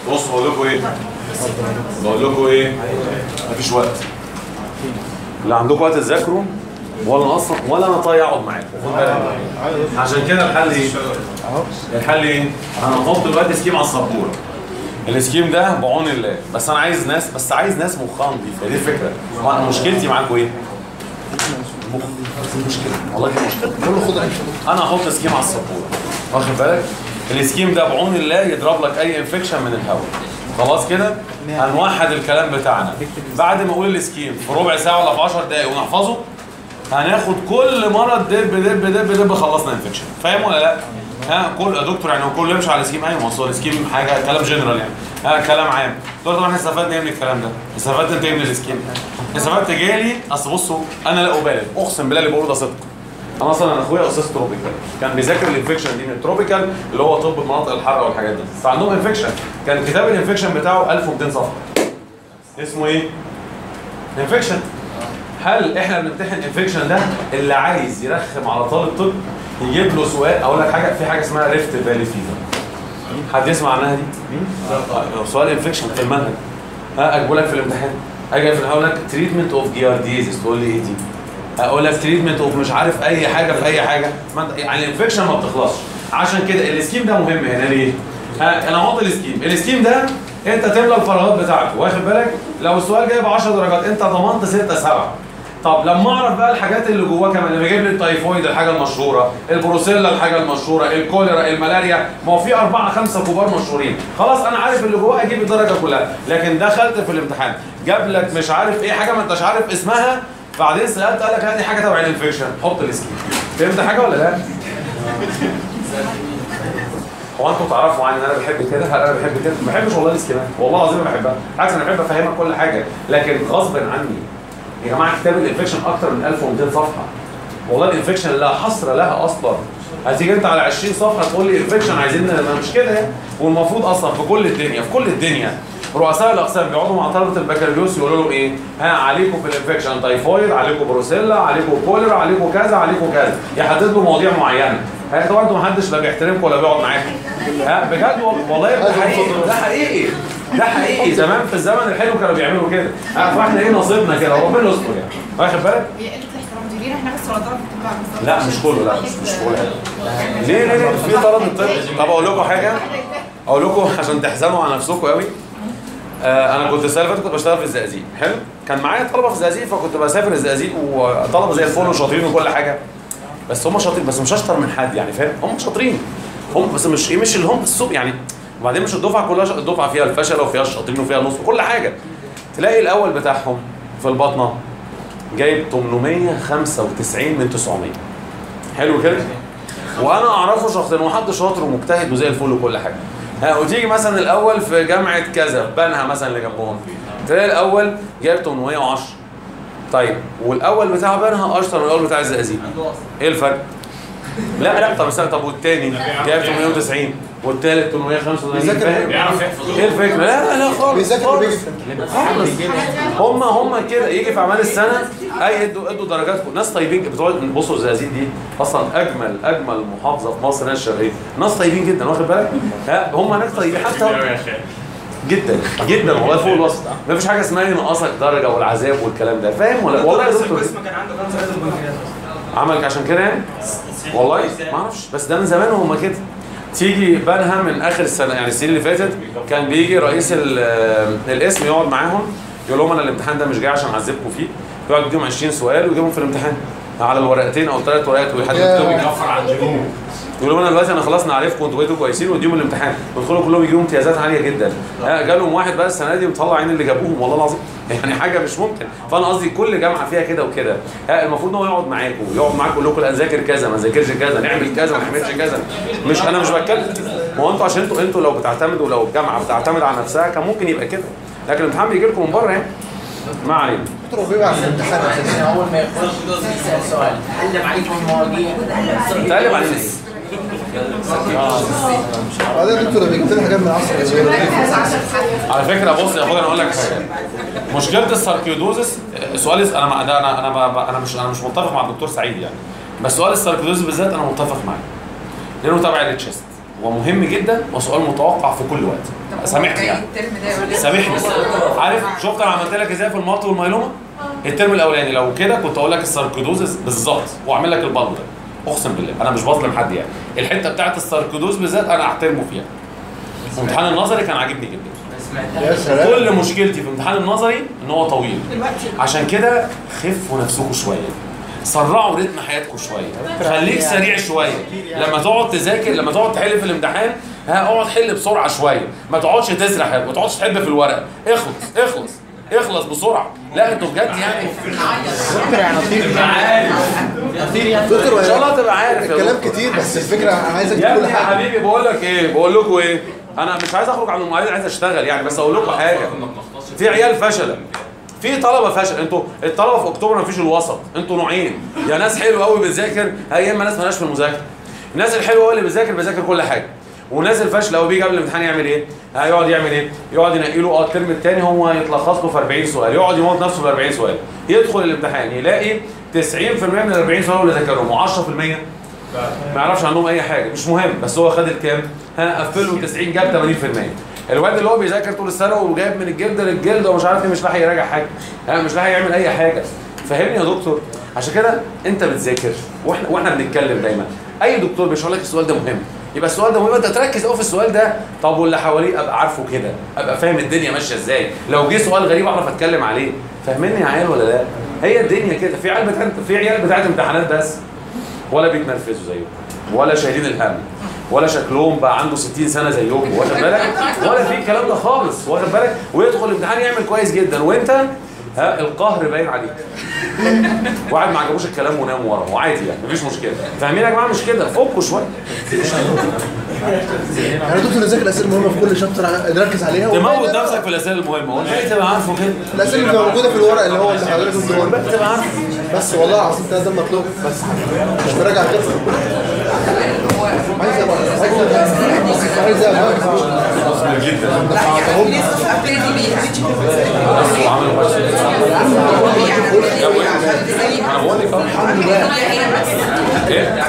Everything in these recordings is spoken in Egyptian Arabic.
بصوا بقول لكم ايه بقول لكم ايه مفيش وقت لا عندكم وقت تذاكروا ولا أنا اصلا ولا انا طايق اقعد معاكم خد بالك عشان كده الحل ايه الحل ايه انا هحط دلوقتي سكيم على السبوره السكيم ده بعون الله بس انا عايز ناس بس عايز ناس مخها نضيفه دي الفكره هو انا مشكلتي معاكم ايه مخ دي مشكله والله دي مشكله كله خد عيش انا هحط سكيم على السبوره واخد بالك السكيم ده بعون الله يضرب لك اي انفكشن من الهواء خلاص كده هنوحد الكلام بتاعنا بعد ما اقول السكيم في ربع ساعه ولا في 10 دقايق ونحفظه هناخد كل مرض دب دب دب دب خلصنا انفكشن فاهم ولا لا ها كل يا دكتور يعني هو كله يمشي على السكيم ايوه ما هو السكيم حاجه كلام جنرال يعني ها كلام عام دكتور طبعا احنا استفدنا ايه من الكلام ده استفدت انت ايه من السكيم استفدت جالي اصل بصوا انا لا ابالغ اقسم بالله اللي بقوله ده صدق انا اصلا انا اخويا استاذ تروبيكال كان بيذاكر الانفكشن دي من التروبيكال اللي هو طب المناطق الحاره والحاجات دي فعندهم انفكشن كان كتاب الانفكشن بتاعه 1200 صفحه اسمه ايه؟ انفكشن هل احنا بنمتحن انفكشن ده اللي عايز يرخم على طالب طب يجيب له سؤال اقول لك حاجه في حاجه اسمها ريفت فالي فيفر حد يسمع عنها دي؟ آه، سؤال انفكشن في المنهج ها اجيبه لك في الامتحان اجي في اقول لك تريتمنت اوف جيارديزيس تقول لي ايه دي؟ اقول لك تريتمنت اوف مش عارف اي حاجه في اي حاجه ما انت يعني الانفكشن ما بتخلصش عشان كده السكيم ده مهم هنا ليه؟ ها انا هحط السكيم السكيم ده انت تملى الفراغات بتاعته واخد بالك لو السؤال جايب 10 درجات انت ضمنت 6 7 طب لما اعرف بقى الحاجات اللي جواه كمان لما يجيب لي التايفويد الحاجه المشهوره البروسيلا الحاجه المشهوره الكوليرا الملاريا ما هو في اربعه خمسه كبار مشهورين خلاص انا عارف اللي جواه اجيب الدرجه كلها لكن دخلت في الامتحان جاب لك مش عارف ايه حاجه ما انتش عارف اسمها بعدين سالت قال لك هذه حاجه تبع الانفكشن حط السكين فهمت حاجه ولا لا؟ هو انتوا تعرفوا عني ان انا بحب كده هل انا بحب كده ما بحبش والله الاسكيمات والله العظيم ما بحبها بالعكس انا بحب افهمك كل حاجه لكن غصب عني يا جماعه كتاب الانفكشن اكتر من 1200 صفحه والله الانفكشن لا حصر لها اصلا هتيجي انت على 20 صفحه تقول لي انفكشن عايزين ما مش كده يعني. والمفروض اصلا في كل الدنيا في كل الدنيا رؤساء الاقسام بيقعدوا مع طلبه البكالوريوس يقولوا لهم ايه؟ ها عليكم في الانفكشن تايفويد، عليكم بروسيلا، عليكم كوليرا، عليكم كذا، عليكم كذا، يحددوا مواضيع معينه. ها طبعا انتوا محدش لا بيحترمكم ولا بيقعد معاكم. ها بجد وال- والله ده حقيقي ده حقيقي ده حقيقي زمان في الزمن الحلو كانوا بيعملوا كده. ها فاحنا ايه نصيبنا كده ربنا يستر يعني. واخد بالك؟ هي قله احترام دي لينا احنا بس ولا طلبه الطب بالظبط لا مش كله لا مش مش كله ليه ليه ليه في طلب الطب طب اقول لكم حاجه اقول لكم عشان تحزنوا على نفسكم قوي آه انا كنت السنه اللي فاتت كنت بشتغل في الزقازيق حلو كان معايا طلبه في الزقازيق فكنت بسافر الزقازيق وطلبه زي الفل وشاطرين وكل حاجه بس هم شاطرين بس مش اشطر من حد يعني فاهم هم شاطرين هم بس مش ايه مش اللي هم السوق يعني وبعدين مش الدفعه كلها ش- الدفعه فيها الفشل وفيها الشاطرين وفيها النص وكل حاجه تلاقي الاول بتاعهم في البطنه جايب 895 من 900 حلو كده وانا اعرفه شخصيا وحد شاطر ومجتهد وزي الفل وكل حاجه ها وتيجي مثلا الاول في جامعه كذا في بنها مثلا اللي جنبهم تلاقي الاول جايب 810 طيب والاول بتاع بنها اشطر من الاول بتاع الزقازيق ايه الفرق؟ لا لا طب استنى طب والتاني جايب 890 والتالت 885 بيذاكر فاهم؟ بيعرف يحفظ ايه الفكره؟ لا لا لا خالص بيذاكر خالص. وبيجي في هم هم كده يجي في اعمال السنه اي ادوا ادوا درجاتكم ناس طيبين بتوع بصوا الزقازيق دي اصلا اجمل اجمل محافظه في مصر هي الشرقيه ناس طيبين جدا واخد بالك ها هم هناك طيبين حتى جدا جدا والله فوق الوصف ما فيش حاجه اسمها ينقصك درجه والعذاب والكلام ده فاهم ولا والله يا دكتور القسم كان عنده كانسر رئه البنكرياس عملك عشان كده يعني والله ما اعرفش بس ده من زمان هم كده تيجي بنها من اخر السنه يعني السنين اللي فاتت كان بيجي رئيس ال- القسم يقعد معاهم يقول لهم انا الامتحان ده مش جاي عشان اعذبكم فيه يقعد يديهم 20 سؤال ويجيبهم في الامتحان على الورقتين او ثلاث ورقات ويحدد يا. لهم يكفر عن جنوب يقول لهم انا دلوقتي انا خلاص نعرفكم انتوا بقيتوا كويسين واديهم الامتحان يدخلوا كلهم يجيبوا امتيازات عاليه جدا ها جالهم واحد بقى السنه دي مطلع عين اللي جابوهم والله العظيم يعني حاجه مش ممكن فانا قصدي كل جامعه فيها كده وكده ها المفروض ان هو يقعد معاكم يقعد معاكم يقول لكم لا نذاكر كذا ما نذاكرش كذا نعمل كذا ما نعملش كذا مش انا مش بتكلم ما هو انتوا عشان انتوا انتوا لو بتعتمدوا لو الجامعه بتعتمد على نفسها كان ممكن يبقى كده لكن الامتحان بيجي لكم من بره يعني ما علينا دكتور هو بيبقى على الامتحان يعني اول ما يخش يسال سؤال قلب عليكم المواضيع تقلب علينا ايه؟ بعدين يا دكتور بيجيب لنا حاجات من العصر الاسبوعي على فكره بص يا اخويا انا اقول لك حاجه مشكله الساركيدوزس سؤال انا ما ده انا انا ما انا مش انا مش متفق مع الدكتور سعيد يعني بس سؤال الساركيدوزس بالذات انا متفق معاه لانه تبع التشيست ومهم جدا وسؤال متوقع في كل وقت سامحني يعني الترم ده ولا سامحني عارف شفت انا عملت لك ازاي في المالتي والمايلوما الترم الاولاني لو كده كنت اقول لك الساركيدوز بالظبط واعمل لك البلب ده اقسم بالله انا مش بظلم حد يعني الحته بتاعت الساركيدوز بالذات انا احترمه فيها امتحان النظري كان عاجبني جدا ما يا سمعتها سلام كل مشكلتي في امتحان النظري ان هو طويل دلوقتي عشان كده خفوا نفسكم شويه سرعوا رتم حياتكم شويه خليك سريع شويه لما تقعد تذاكر لما تقعد تحل في الامتحان ها اقعد حل بسرعه شويه ما تقعدش تسرح ما تقعدش تحب في الورق اخلص اخلص اخلص بسرعه لا انتوا بجد يعني دكتور يعني اطير اطير يعني دكتور ان شاء الله تبقى عارف يا الكلام دكتور. كتير بس الفكره انا عايزك يا تقول ابني يا حاجه حبيبي بقول لك ايه بقول لكم ايه انا مش عايز اخرج عن المواعيد عايز اشتغل يعني بس اقول لكم حاجه في عيال فشله في طلبه فشل انتوا الطلبه في اكتوبر مفيش الوسط انتوا نوعين يا ناس حلوه قوي بتذاكر يا اما ناس مالهاش في المذاكره الناس الحلوه قوي اللي بتذاكر بيذاكر كل حاجه وناس الفاشله قوي بيجي قبل الامتحان يعمل ايه؟ هيقعد يعمل ايه؟ يقعد ينقي له اه الترم الثاني هو يتلخص له في 40 سؤال يقعد يموت نفسه في 40 سؤال يدخل الامتحان يلاقي 90% من ال 40 سؤال هو اللي ذاكرهم و10% ما يعرفش عنهم اي حاجه مش مهم بس هو خد الكام ها قفله 90 جاب 80% الواد اللي هو بيذاكر طول السنه وجايب من الجلد للجلد ومش عارف ايه مش لاحق يراجع حاجه ها مش لاحق يعمل اي حاجه فهمني يا دكتور عشان كده انت بتذاكر واحنا واحنا بنتكلم دايما اي دكتور بيشرح لك السؤال ده مهم يبقى السؤال ده مهم انت تركز قوي في السؤال ده طب واللي حواليه ابقى عارفه كده ابقى فاهم الدنيا ماشيه ازاي لو جه سؤال غريب اعرف اتكلم عليه فاهمني يا عيال ولا لا هي الدنيا كده في عيال بتاعت في عيال بتاعت امتحانات بس ولا بيتنرفزوا زيكم ولا شايلين الهم ولا شكلهم بقى عنده 60 سنه زيكم واخد بالك ولا في الكلام ده خالص واخد بالك ويدخل الامتحان يعمل كويس جدا وانت ها القهر باين عليك واحد ما عجبوش الكلام ونام ورا وعادي يعني مفيش مشكله فاهمين يا جماعه مش كده فكوا شويه يعني دكتور نذاكر الاسئله المهمه في كل شابتر نركز عليها تموت والباقي ده- نفسك في الاسئله المهمه والباقي تبقى عارفه كده الاسئله اللي بتبقى موجوده في الورق اللي هو اللي حضرتك قلته والباقي تبقى عارفه بس والله العظيم ده ده المطلوب بس مش براجع كده عايز أبقى- عايز أبقى- عايز أبقى- جدا دفعتهم لسه ابتدي بيها بس وعملوا كويس انا بقول لك أهو. ايه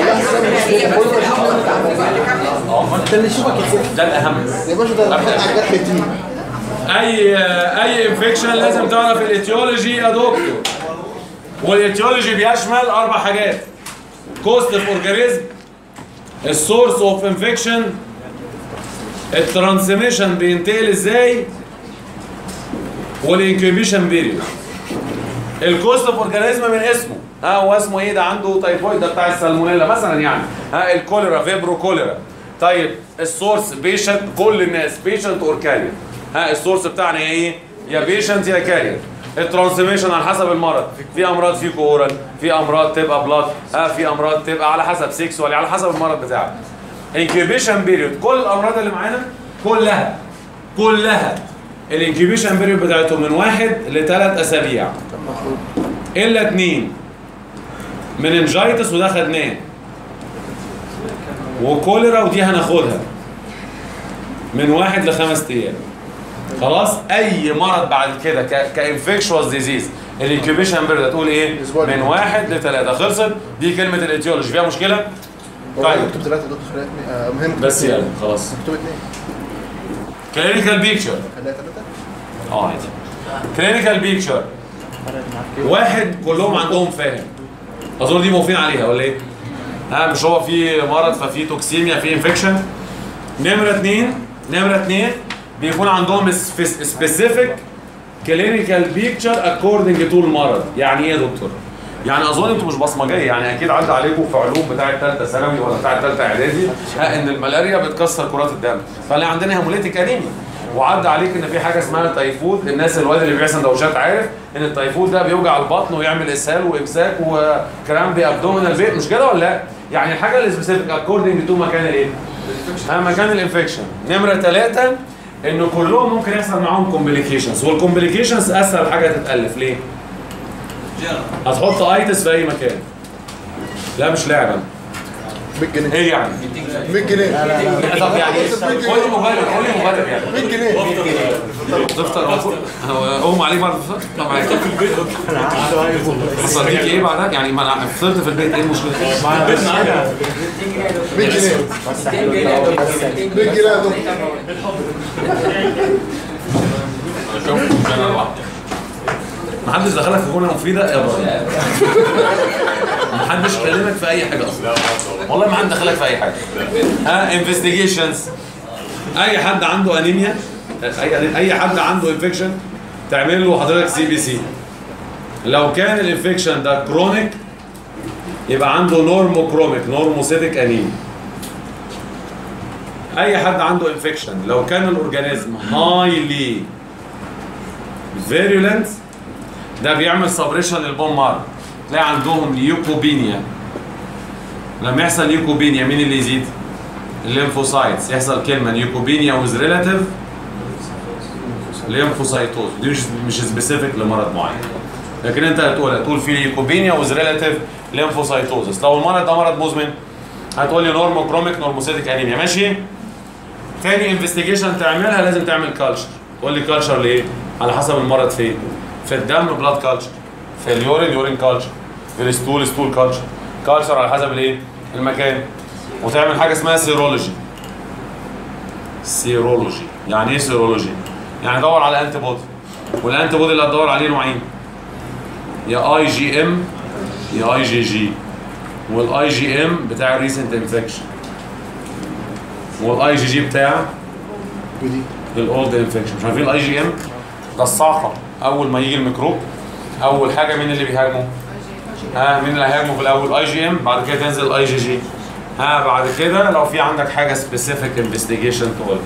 ده اللي يشوفك يحب ده الاهم يا باشا ده حط على الجرح يتيم اي اي انفكشن لازم تعرف الايتيولوجي يا دكتور والايتيولوجي بيشمل اربع حاجات كوست اوف اورجانيزم السورس اوف انفكشن الترانسميشن بينتقل ازاي والانكيوبيشن بيريود الكوست اوف اورجانيزم من اسمه ها هو اسمه ايه ده عنده تايفويد ده بتاع السالمونيلا مثلا يعني ها الكوليرا فيبرو كوليرا طيب السورس بيشنت كل الناس بيشنت اور كارير ها السورس بتاعنا يا ايه يا بيشنت يا كارير الترانسميشن على حسب المرض في امراض فيكو اورال في امراض تبقى بلاد ها في امراض تبقى على حسب سيكسوال على حسب المرض بتاعك انكيوبيشن بيريود كل الامراض اللي معانا كلها كلها الانكيوبيشن بيريود بتاعتهم من واحد لثلاث اسابيع الا اتنين مننجايتس وده خدناه وكوليرا ودي هناخدها من واحد لخمس ايام خلاص اي مرض بعد كده كانفكشوس ديزيز الانكيوبيشن بيريود تقول ايه أسبوع. من واحد لثلاثه خلصت دي كلمه الايتيولوجي فيها مشكله طيب اكتب ثلاثه يا دكتور خليها اتنين. آه، مهم بس يلا خلاص اكتب اثنين كلينيكال بيكتشر خليها ثلاثه اه عادي كلينيكال بيكتشر واحد كلهم عندهم فاهم اظن دي موافقين عليها ولا ايه؟ ها مش هو في مرض ففي توكسيميا في انفكشن نمره اثنين نمره اثنين بيكون عندهم سبيسيفيك كلينيكال بيكتشر اكوردنج تو المرض يعني ايه يا دكتور؟ يعني اظن انتوا مش بصمجيه يعني اكيد عدى عليكم في علوم بتاعه ثالثه ثانوي ولا بتاعه ثالثه اعدادي ها ان الملاريا بتكسر كرات الدم فاللي عندنا هيموليتيك انيميا وعدى عليك ان في حاجه اسمها تيفود الناس الواد اللي بيبيع سندوتشات عارف ان التيفود ده بيوجع البطن ويعمل اسهال وامساك وكلام بابدومينال بيت مش كده ولا لا؟ يعني الحاجه اللي سبيسيفيك اكوردنج تو مكان الايه؟ ها مكان الانفكشن نمره ثلاثه ان كلهم ممكن يحصل معاهم كومبليكيشنز والكومبليكيشنز اسهل حاجه تتالف ليه؟ هتحط ايتس في اي مكان لا مش لعبه 100 جنيه ايه يعني 100 جنيه طب يعني قول لي مبرر قول لي مبرر يعني 100 جنيه تفطر هو اغمى عليك بعد الفطار طب معاك في البيت حصل ليك ايه بعدها يعني ما انا فطرت في البيت ايه المشكله 100 جنيه 100 جنيه يا دكتور شوف انا لوحدي محدش دخلك في جمله مفيده يا ابراهيم محدش كلمك في اي حاجه اصلا والله ما حد دخلك في اي حاجه ها انفستيجيشنز اي حد عنده انيميا اي اي حد عنده انفكشن تعمل له حضرتك سي بي سي لو كان الانفكشن ده كرونيك يبقى عنده نورموكروميك نورموسيتيك انيميا اي حد عنده انفكشن لو كان الاورجانيزم هايلي فيرولنت ده بيعمل سبريشن للبون مارو تلاقي عندهم ليوكوبينيا لما يحصل ليوكوبينيا مين اللي يزيد؟ الليمفوسايتس يحصل كلمه ليوكوبينيا ويز ريلاتيف ليمفوسايتوز دي مش مش سبيسيفيك لمرض معين لكن انت هتقول هتقول في ليوكوبينيا ويز ريلاتيف ليمفوسايتوزس لو المرض ده مرض مزمن هتقول لي نورموكروميك نورموسيتيك انيميا ماشي تاني انفستيجيشن تعملها لازم تعمل كالتشر تقول لي كالتشر ليه؟ على حسب المرض فين في الدم بلاد كالتشر في اليورين يورين كالتشر في الستول ستول كالتشر كالتشر على حسب الايه؟ المكان وتعمل حاجه اسمها سيرولوجي سيرولوجي يعني ايه سيرولوجي؟ يعني دور على انتي بودي والانتي بودي اللي هتدور عليه نوعين يا اي جي ام يا اي جي جي والاي جي ام بتاع الريسنت انفكشن والاي جي جي بتاع الاولد انفكشن مش عارفين الاي جي ام ده الصعقه اول ما يجي الميكروب اول حاجه مين اللي بيهاجمه ها مين اللي هيهاجمه في الاول اي جي ام بعد كده تنزل الاي جي جي ها بعد كده لو في عندك حاجه سبيسيفيك انفستيجيشن تقول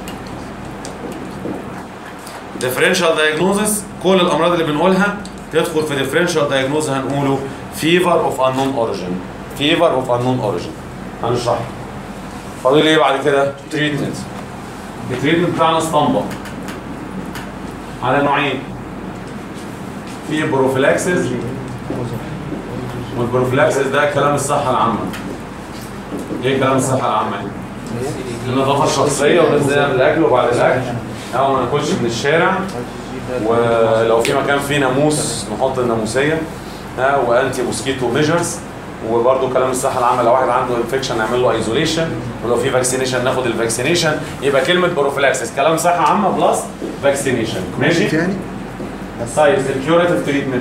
ديفرنشال دايجنوزس كل الامراض اللي بنقولها تدخل في ديفرنشال دايجنوز هنقوله فيفر اوف انون اوريجين فيفر اوف انون اوريجين هنشرح فاضل ايه بعد كده تريتمنت التريتمنت بتاعنا اسطمبه على نوعين في بروفيلاكسس والبروفيلاكسس ده كلام الصحه العامه ايه كلام الصحه العامه النظافه الشخصيه وازاي نعمل الاكل وبعد الاكل او ما ناكلش من الشارع ولو في مكان فيه ناموس نحط الناموسيه ها وانتي موسكيتو ميجرز وبرده كلام الصحه العامه لو واحد عنده انفكشن نعمل له ايزوليشن ولو في فاكسينيشن ناخد الفاكسينيشن يبقى كلمه بروفيلاكسس كلام صحه عامه بلس فاكسينيشن ماشي تاني طيب الكيوراتيف تريتمنت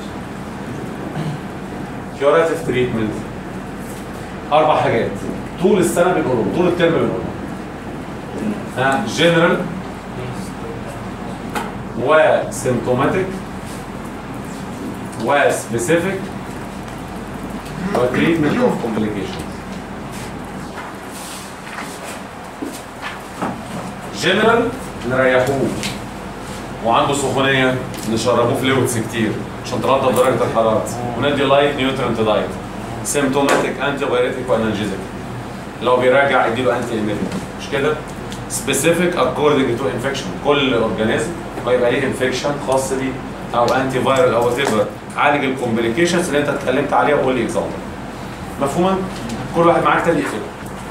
كيوراتيف تريتمنت اربع حاجات طول السنه بنقولهم طول الترم بنقولهم ها جنرال وسيمتوماتيك وسبيسيفيك وتريتمنت اوف كومبليكيشنز جنرال نريحوه وعنده سخونيه نشربوه فلويدز كتير عشان ترضى درجه الحراره وندي لايت نيوترنت دايت سيمتوماتيك انتي بايريتيك وانالجيزيك لو بيراجع اديله انتي ايميتيك مش كده سبيسيفيك اكوردنج تو انفكشن كل اورجانيزم ويبقى ليه انفكشن خاص بيه او انتي فايرال او وات ايفر عالج الكومبليكيشنز اللي انت اتكلمت عليها وقول لي اكزامبل مفهومه كل واحد معاك تاني يقفل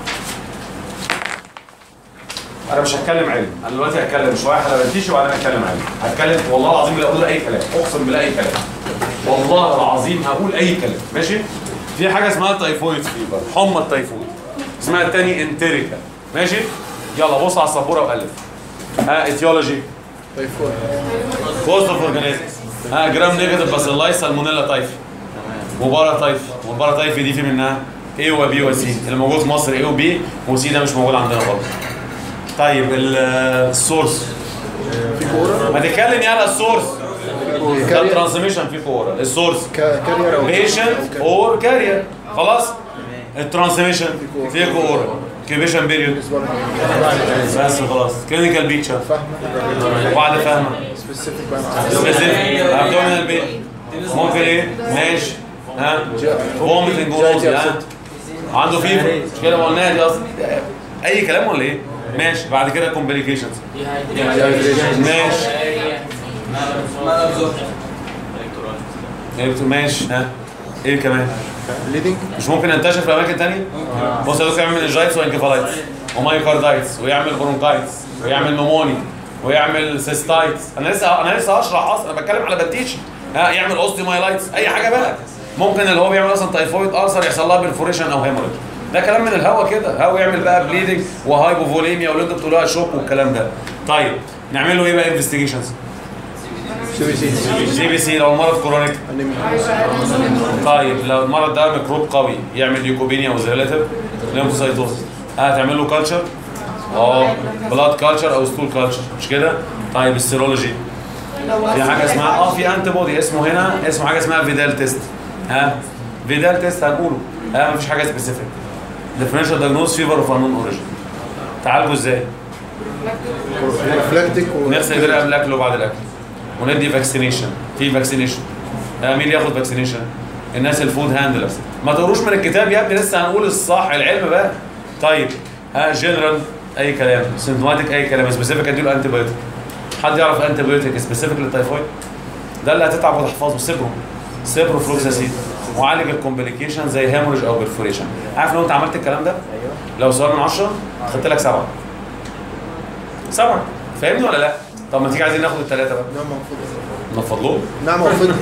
انا مش هتكلم علم انا دلوقتي هتكلم شويه حلبنتيشي وبعدين هتكلم علم هتكلم والله العظيم لا اقول اي كلام اقسم بالله اي كلام والله العظيم هقول اي كلام ماشي في حاجه اسمها تايفويد فيبر حمى التايفويد اسمها التاني انتريكا ماشي يلا بص على السبوره والف ها اتيولوجي تايفويد كوست اوف اورجانيزم ها جرام نيجاتيف باسيلاي سالمونيلا تايفي وبارا تايفي والبارا تايفي دي في منها A وبي وسي اللي موجود في مصر A وبي وسي ده مش موجود عندنا برضه طيب ال- السورس في كوره ما تتكلم يلا السورس ده كارير الترانسميشن في كوره السورس كا- كارير او بيشنت اور كارير خلاص الترانسميشن في كوره كيبيشن بيريود بالنسبه لنا بس خلاص كلينيكال بيكتشر فاهمه وبعد فاهمه سبيسيفيك بقى معاك. سبيسيفيك ابدومينال بين ممكن ايه ماشي ها فوميتنج ونوزيا ها عنده فيفر مش كده ما قلناها دي اصلا اي كلام ولا ايه ماشي بعد كده كومبليكيشنز ماشي إيه، ماشي ها ايه كمان بليدنج مش ممكن ينتشر في اماكن تانية بص يا دكتور يعمل انجايتس وانكفالايتس ومايوكاردايتس ويعمل برونكايتس ويعمل نموني ويعمل سيستايتس انا لسه انا لسه هشرح اصلا انا بتكلم على بنتيشن ها يعمل اوستيمايلايتس اي حاجه بقى ممكن اللي هو بيعمل مثلا تايفويد ارثر يحصل لها برفوريشن او هيموريج ده كلام من الهوا كده هو يعمل بقى بليدنج وهايبوفوليميا واللي انتوا بتقولوها شوك والكلام ده طيب نعمل له ايه بقى انفستيجيشنز سي بي سي سي بي سي لو المرض كرونيك طيب لو المرض ده ميكروب قوي يعمل ليوكوبينيا وزيلاتيف ليمفوسايتوز هتعمل له كلتشر اه بلاد كلتشر او ستول كلتشر مش كده طيب السيرولوجي في حاجه اسمها اه في انتي بودي اسمه هنا اسمه حاجه اسمها فيدال تيست ها فيدال تيست هنقوله ها مفيش حاجه سبيسيفيك ديفرنشال دايجنوز فيفر اوف انون اوريجن تعالجوا ازاي؟ ريفلكتيك نغسل ايدينا قبل الاكل وبعد الاكل وندي فاكسينيشن في فاكسينيشن آه مين ياخد فاكسينيشن الناس الفود هاندلرز ما تقروش من الكتاب يا ابني لسه هنقول الصح العلم بقى طيب ها جنرال اي كلام سيمتوماتيك اي كلام سبيسيفيك اديله انتي بايوتيك حد يعرف انتي بايوتيك سبيسيفيك للتايفويد ده اللي هتتعب وتحفظه سيبرو سيبرو فلوكساسيد وعالج الكومبليكيشن زي هيموريج او برفوريشن عارف لو انت عملت الكلام ده لو سؤال من 10 خدت لك سبعه سبعه فاهمني ولا لا؟ طب ما تيجي عايزين ناخد الثلاثه بقى نعم موجود نفضلهم نعم موجود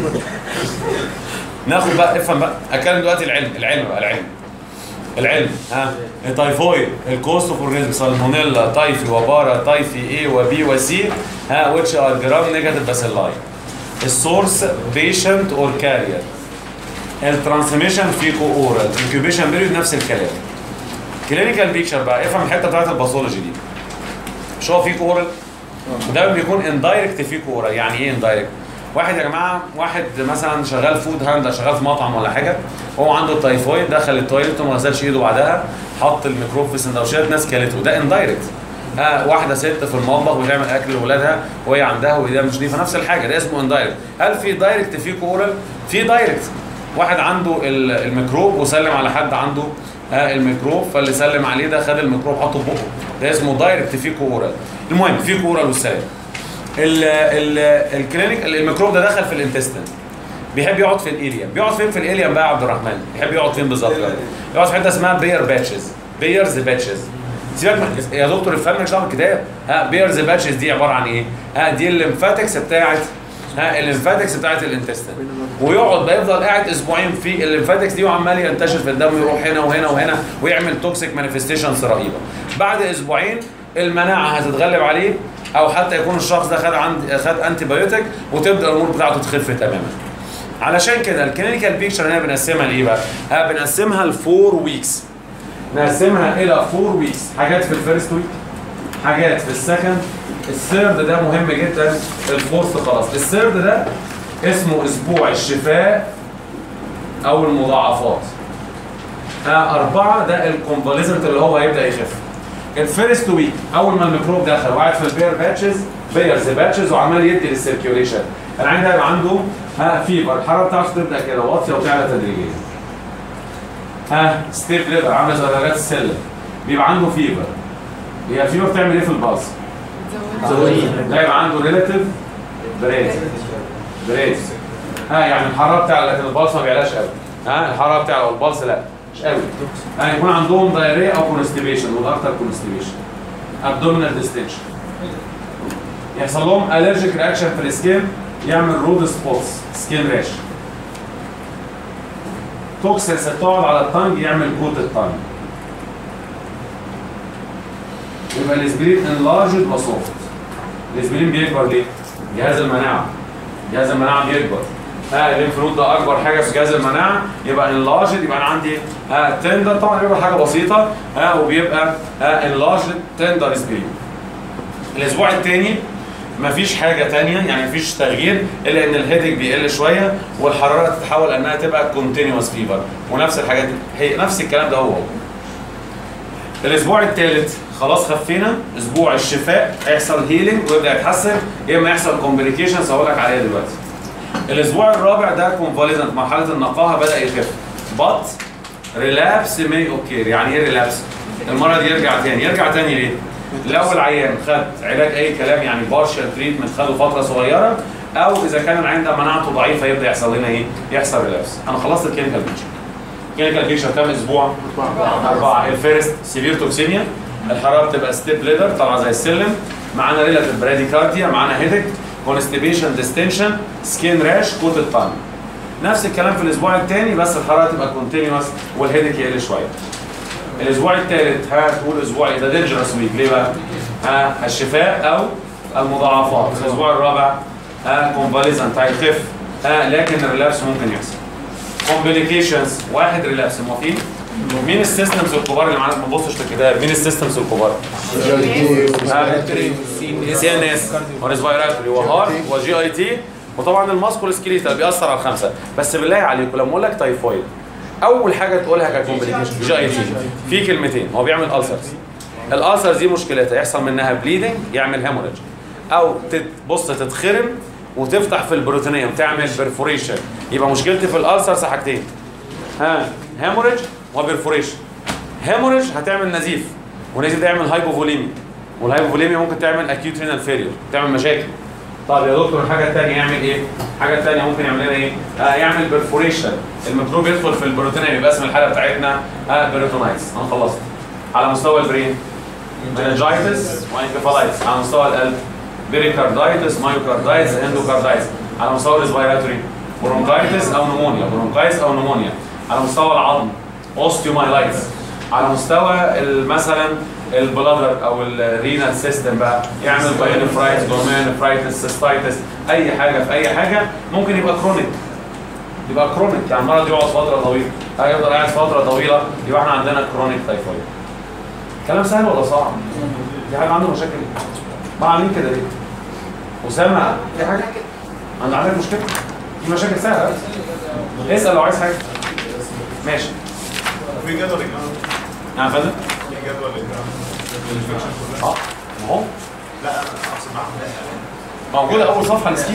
ناخد بقى افهم بقى اتكلم دلوقتي العلم العلم بقى العلم العلم ها التايفويد الكوستوفورنيزم سالمونيلا تايفي وبارا تايفي اي وبي وسي ها ويتش ار جرام نيجاتيف باسيلاي السورس بيشنت اور كارير الترانسميشن فيكو اورال انكيوبيشن بيريود نفس الكلام كلينيكال بيكشر بقى افهم الحته بتاعت الباثولوجي دي مش هو فيكو اورال ده بيكون اندايركت فيكو اورال يعني ايه اندايركت واحد يا جماعه واحد مثلا شغال فود هاند شغال في مطعم ولا حاجه هو عنده تايفويد دخل التويليت وما غسلش ايده بعدها حط الميكروب في سندوتشات ناس كلته ده اندايركت ها واحده ست في المطبخ بتعمل اكل لاولادها وهي عندها وايديها مش نظيفه نفس الحاجه ده اسمه اندايركت هل في دايركت فيكو اورال في دايركت واحد عنده ال- الميكروب وسلم على حد عنده ها الميكروب فاللي سلم عليه ده خد الميكروب حطه في بقه ده اسمه دايركت فيكو اورال المهم فيكو اورال والسلام ال ال الكلينيك الميكروب ده دخل في الانتستين بيحب يقعد في الاليم بيقعد فين في الاليم بقى يا عبد الرحمن بيحب يقعد فين بالظبط يعني؟ يقعد في حته اسمها بير باتشز بيرز باتشز سيبك من يا دكتور افهم مالكش دعوه بالكتاب ها بيرز باتشز دي عباره عن ايه؟ ها دي الليمفاتكس بتاعت ها الليمفاتكس بتاعت الانتستين ويقعد بقى يفضل قاعد اسبوعين في الليمفاتكس دي وعمال ينتشر في الدم ويروح هنا وهنا وهنا ويعمل توكسيك مانيفستيشنز رهيبه بعد اسبوعين المناعه هتتغلب عليه او حتى يكون الشخص ده خد عند خد انتي بايوتيك وتبدا الامور بتاعته تخف تماما علشان كده الكلينيكال بيكتشر هنا بنقسمها لايه بقى؟ ها بنقسمها لفور ويكس نقسمها الى فور ويكس حاجات في الفيرست ويك حاجات في السكند الثيرد ده مهم جدا الفورث خلاص الثيرد ده اسمه اسبوع الشفاء او المضاعفات ها أربعة ده الكونفاليزنت اللي هو هيبدأ يخف الفيرست ويك أول ما الميكروب دخل وقعد في البير باتشز بيرز باتشز وعمال يدي للسيركيوليشن العين ده يبقى عنده ها فيفر الحرارة بتاعته تبدأ كده واطية وتعلى تدريجيا ها ستيف ليفر عاملة زي درجات السلم بيبقى عنده فيفر هي الفيفر بتعمل ايه في الباص؟ ده يبقى عنده ريلاتيف بريت بريت ها يعني الحراره بتاع لكن البلس ما بيعلاش قوي ها الحراره بتاع البلس لا مش قوي يعني يكون عندهم دايريه او كونستيبيشن والاكتر كونستيبيشن ابدومينال ديستنشن يحصل لهم الرجيك رياكشن في السكين يعمل رود سبوتس سكين راش توكسينز تقعد على الطنج يعمل كوت الطنج يبقى الاسبرين انلارجد وسوفت الاسبرين بيكبر ليه؟ جهاز المناعه جهاز المناعه بيكبر ها الليمف نود ده اكبر حاجه في جهاز المناعه يبقى انلارجد يبقى انا عندي ها تندر طبعا بيبقى حاجه بسيطه ها وبيبقى ها انلارجد تندر اسبرين الاسبوع الثاني مفيش حاجه تانية يعني مفيش تغيير الا ان الهيدك بيقل شويه والحراره تتحول انها تبقى كونتينوس فيفر ونفس الحاجات دي هي نفس الكلام ده هو هو الاسبوع الثالث خلاص خفينا اسبوع الشفاء هيحصل هيلينج ويبدا يتحسن يا اما يحصل كومبليكيشنز هقول لك عليها دلوقتي الاسبوع الرابع ده كونفاليزنت مرحله النقاهه بدا يخف بط ريلابس مي اوكي يعني ايه ريلابس المرض يرجع تاني يرجع تاني ليه لو العيان خد علاج اي كلام يعني بارشال تريتمنت خده فتره صغيره او اذا كان العين ده مناعته ضعيفه يبدا يحصل لنا ايه؟ يحصل ريلابس انا خلصت الكلينيكال بيكتشر الكلينيكال بيكتشر كام اسبوع؟ اربعه الفيرست سيفير توكسيميا الحراره بتبقى ستيب ليدر طالعه زي السلم معانا ريلاتيف براديكارديا معانا هيدك كونستيبيشن ديستنشن سكين راش كوت الطن نفس الكلام في الاسبوع الثاني بس الحراره تبقى كونتينوس والهيدك يقل شويه الاسبوع الثالث ها تقول اسبوع ايه ده دينجرس ويك ليه بقى؟ ها الشفاء او المضاعفات الاسبوع الرابع ها كونفاليزنت هيخف ها لكن الريلابس ممكن يحصل كومبليكيشنز واحد ريلابس موافقين؟ مين السيستمز الكبار اللي معانا ما تبصش في الكتاب مين السيستمز الكبار؟ سي ان اس وريسبيراتوري وهارت وجي اي تي وطبعا الماسكول سكيليتال بيأثر على الخمسه بس بالله عليكم لما اقول لك تايفويد اول حاجه تقولها ككومبليكيشن جي اي تي في كلمتين هو بيعمل السرز الالسرز دي مشكلتها يحصل منها بليدنج يعمل هيموريدج او تبص تتخرم وتفتح في البروتينيوم تعمل بيرفوريشن يبقى مشكلتي في الالسرز حاجتين ها هيموريدج وبيرفوريشن هيموريدج هتعمل نزيف والنزيف ده يعمل هايبوفوليميا والهايبوفوليميا ممكن تعمل اكيوت رينال فيلير تعمل مشاكل طب يا دكتور الحاجه الثانيه يعمل ايه؟ الحاجه الثانيه ممكن يعمل لنا ايه؟ آه يعمل بيرفوريشن الميكروب يدخل في البروتينيوم يبقى اسم الحاله بتاعتنا آه بيروتونايتس انا خلصت على مستوى البرين مننجايتس وانكفالايتس على مستوى القلب بيريكاردايتس مايوكاردايتس اندوكاردايتس على مستوى الريسبيراتوري برونكايتس او نمونيا برونكايتس او نمونيا على مستوى العظم اوستيومايلايتس على مستوى ال- مثلا البلادر او الرينال سيستم بقى يعمل بايونفرايتس جورمانفرايتس سيستايتس اي حاجه في اي حاجه ممكن يبقى كرونيك يبقى كرونيك يعني المرض يقعد فتره طويله هيفضل قاعد فتره طويله يبقى احنا عندنا كرونيك تايفويد كلام سهل ولا صعب؟ في حاجه عنده مشاكل ما عاملين كده ليه؟ اسامه في حاجه؟ عند عندك مشكله؟ في مشاكل سهله اسال لو عايز حاجه ماشي في جدول اجرام نعم يا فندم في جدول اجرام الانفكشن كلها اه ما هو لا انا اقصد معاهم موجوده اول صفحه السكيم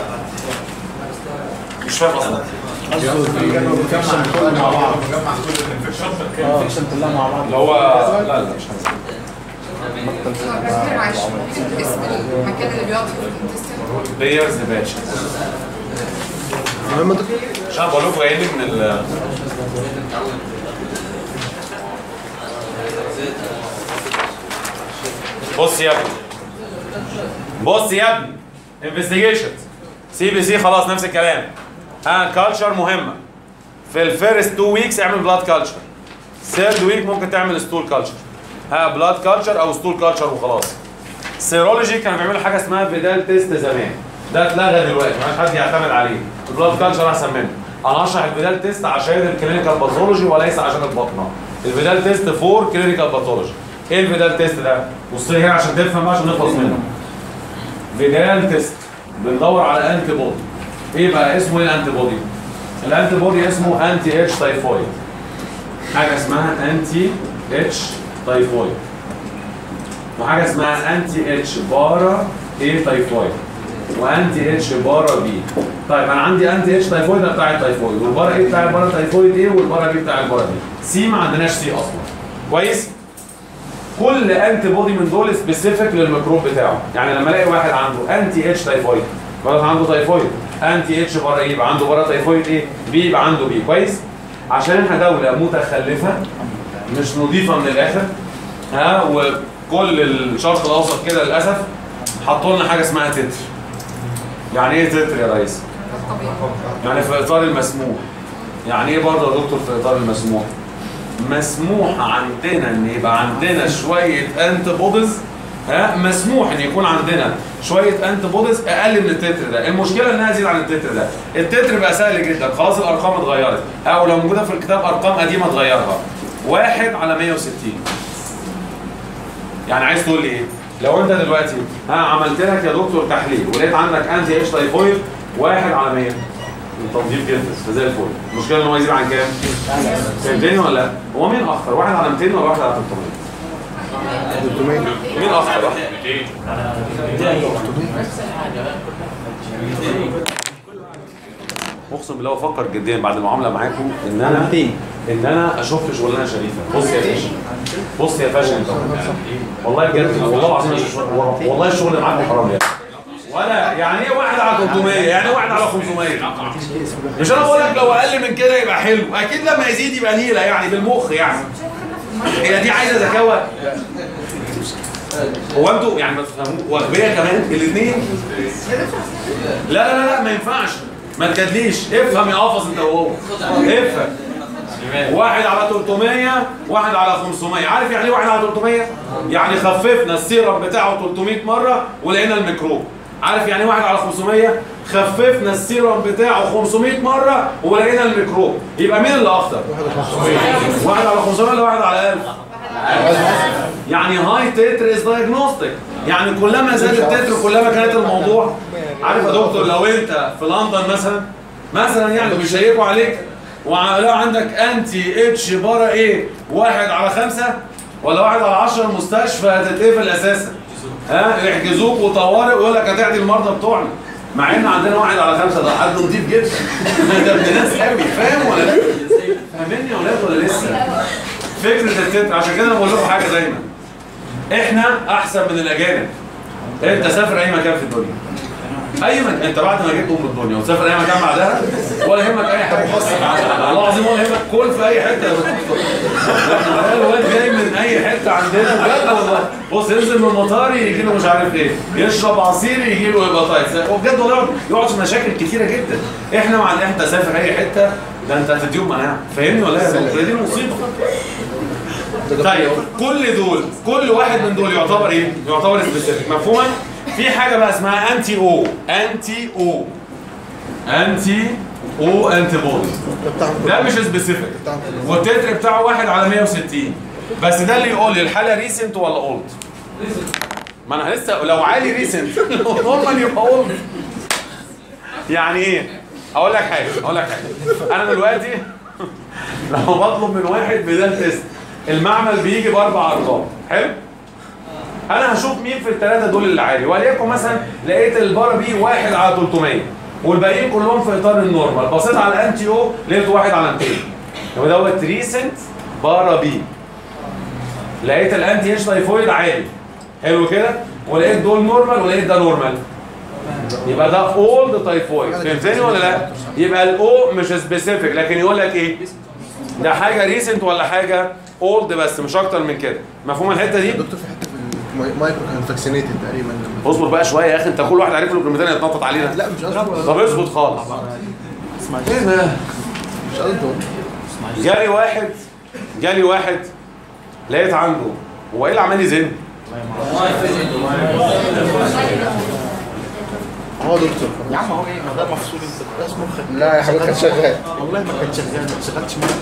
مش فاهم اصلا في جدول مجمع كل مع بعض مجمع كل الانفكشن الانفكشن كلها مع بعض اللي هو لا لا مش عايز ركز معلش ممكن اسم المكان اللي بيقعد فيه الانتستين بيرز باتش المهم دكتور عشان بقول لكم جايين من ال بص يا ابني بص يا ابني انفستيجيشنز سي بي سي خلاص نفس الكلام ها كالتشر مهمه في الفيرست تو ويكس اعمل بلاد كالتشر ثيرد ويك ممكن تعمل ستول كالتشر ها بلاد كالتشر او ستول كالتشر وخلاص سيرولوجي كانوا بيعملوا حاجه اسمها فيدال تيست زمان ده اتلغى دلوقتي ما حد يعتمد عليه البلاد كالتشر احسن منه انا هشرح الفيدال تيست عشان الكلينيكال باثولوجي وليس عشان البطنه الفيدال تيست فور كلينيكال باثولوجي ايه الفيدال تيست ده بص لي هنا عشان تفهم بقى عشان نخلص منه فيدال تيست بندور على انتي بودي ايه بقى اسمه ايه الانتي بودي الانتي بودي اسمه انتي اتش تايفويد حاجه اسمها انتي اتش تايفويد وحاجه اسمها انتي اتش بارا اي تايفويد وانتي اتش بارا بي طيب انا عندي انتي اتش تايفويد ده بتاع التايفويد والبارا ايه بتاع البارا تايفويد ايه والبارا بي بتاع البارا بي سي ما عندناش سي اصلا كويس كل انتي بودي من دول سبيسيفيك للميكروب بتاعه يعني لما الاقي واحد عنده انتي اتش تايفويد يبقى عنده تايفويد انتي اتش بارا ايه يبقى عنده بارا تايفويد ايه بي يبقى عنده بي كويس عشان احنا دوله متخلفه مش نظيفه من الاخر ها وكل الشرق الاوسط كده للاسف حطوا لنا حاجه اسمها تتر يعني ايه تتر يا ريس يعني في اطار المسموح يعني ايه برضه يا دكتور في اطار المسموح مسموح عندنا ان يبقى عندنا شويه انت بوديز ها مسموح ان يكون عندنا شويه انت بوديز اقل من التتر ده المشكله انها تزيد عن التتر ده التتر بقى سهل جدا خلاص الارقام اتغيرت او لو موجوده في الكتاب ارقام قديمه تغيرها واحد على 160 يعني عايز تقول لي ايه لو انت دلوقتي ها عملت لك يا دكتور تحليل ولقيت عندك انتي اتش تايفويد واحد على 100 تنظيف جدا زي الفل المشكله ان هو يزيد عن كام؟ 200 ولا لا؟ هو مين اخطر واحد على 200 ولا واحد على 300 300 مين اخطر اقسم بالله بفكر جديا بعد المعامله معاكم ان انا ان انا اشوف شغلانه شريفه بص يا فاشل بص يا فاشل والله بجد والله العظيم والله الشغل اللي معاكم حرام يا ولا يعني ايه واحد على 300 يعني ايه واحد على 500 مش انا بقول لك لو اقل من كده يبقى حلو اكيد لما يزيد يبقى نيله يعني بالمخ يعني هي دي عايزه ذكاوه هو انتوا يعني ما تفهموا واغبياء كمان الاثنين لا لا لا لا ما ينفعش ما تجادليش افهم يا قفص انت وهو افهم واحد على 300 واحد على 500 عارف يعني ايه واحد على 300 يعني خففنا السيرم بتاعه 300 مره ولقينا الميكروب عارف يعني ايه واحد على 500 خففنا السيرم بتاعه 500 مره ولقينا الميكروب يبقى مين اللي اخطر واحد على 500 ولا واحد على 1000 يعني هاي تتر از دايجنوستيك يعني كلما زاد التتر كلما كانت الموضوع عارف يا دكتور لو انت في لندن مثلا مثلا يعني بيشيكوا عليك ولو عندك انتي اتش بارا ايه واحد على خمسة ولا واحد على عشرة المستشفى هتتقفل اساسا ها يحجزوك وطوارئ ويقول لك هتعدي المرضى بتوعنا مع ان عندنا واحد على خمسة ده حد نضيف جدا ده ابن ناس قوي فاهم ولا لا؟ فاهميني يا ولاد ولا لسه؟ فكرة التتر عشان كده انا بقول لكم حاجة دايما احنا احسن من الاجانب انت سافر اي مكان في الدنيا اي مكان انت بعد ما جيت ام الدنيا وتسافر اي مكان بعدها ولا يهمك اي حاجه والله العظيم ولا يهمك كل في اي حته يا دكتور الواد جاي من اي حته عندنا بجد والله بص ينزل من المطار يجي له مش عارف ايه يشرب عصير يجي له هيباتايتس وبجد والله يقعد- يقعد في مشاكل كتيره جدا احنا مع انت سافر اي حته ده انت هتديهم مناعه فاهمني ولا لا يا دكتور؟ دي المصيبه طيب كل دول كل واحد من دول يعتبر ايه؟ يعتبر سبيسيفيك مفهوما؟ في حاجه بقى اسمها انتي او انتي او انتي او انتي بودي ده مش سبيسيفيك والتتر بتاعه واحد على 160 بس ده اللي يقول لي الحاله ريسنت ولا اولد ما انا لسه لو عالي ريسنت لو نورمال يبقى اولد يعني ايه؟ اقول لك حاجه اقول لك حاجه انا دلوقتي لو بطلب من واحد بدال تيست المعمل بيجي باربع ارقام حلو انا هشوف مين في الثلاثه دول اللي عالي وليكن مثلا لقيت البارا بي واحد على 300 والباقيين كلهم في اطار النورمال بصيت على الانتي او لقيت واحد على 200 يبقى دوت ريسنت بارا بي لقيت الانتي اتش تايفويد عالي حلو كده ولقيت دول نورمال ولقيت ده نورمال يبقى ده اولد تايفويد فهمتني ولا لا؟ يبقى الاو مش سبيسيفيك لكن يقول لك ايه؟ ده حاجه ريسنت ولا حاجه اولد بس مش اكتر من كده مفهوم الحته دي؟ دكتور في حته في المايكرو كان فاكسينيتد تقريبا لما اصبر بقى شويه يا اخي انت كل واحد عارف له كلمتين يتنطط علينا لا مش قصدي طب اظبط خالص ايه ده؟ مش قصدي جالي واحد جالي واحد لقيت عنده هو ايه اللي عمال يزن؟ اه دكتور يا عم هو ايه ما ده مفصول انت بس مخك لا يا حبيبي كان شغال والله ما كان شغال ما اشتغلتش معاه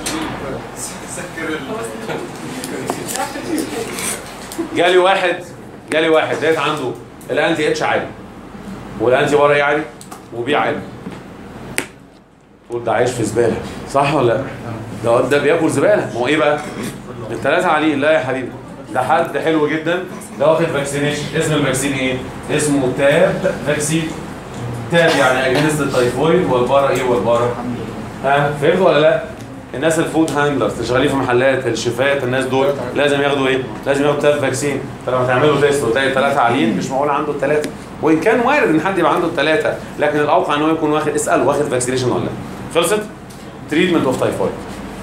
جالي واحد جالي واحد لقيت عنده الانتي اتش عالي والانتي ورا ايه عالي وبي عالي تقول ده عايش في زباله صح ولا لا؟ ده ده بياكل زباله ما هو ايه بقى؟ الثلاثه عليه لا يا حبيبي ده حد حلو جدا ده واخد فاكسينيشن اسم الفاكسين ايه؟ اسمه تاب فاكسين تاب يعني اجنست التايفويد والبارا ايه والبارا؟ ها فهمت ولا لا؟ الناس الفود هاندلرز اللي شغالين في محلات الشيفات الناس دول لازم ياخدوا ايه؟ لازم ياخدوا تاب فاكسين فلما تعملوا تيست وتلاقي الثلاثه عاليين مش معقول عنده الثلاثه وان كان وارد ان حد يبقى عنده الثلاثه لكن الاوقع ان هو يكون واخد اسال واخد فاكسينيشن ولا لا خلصت؟ تريتمنت اوف تايفويد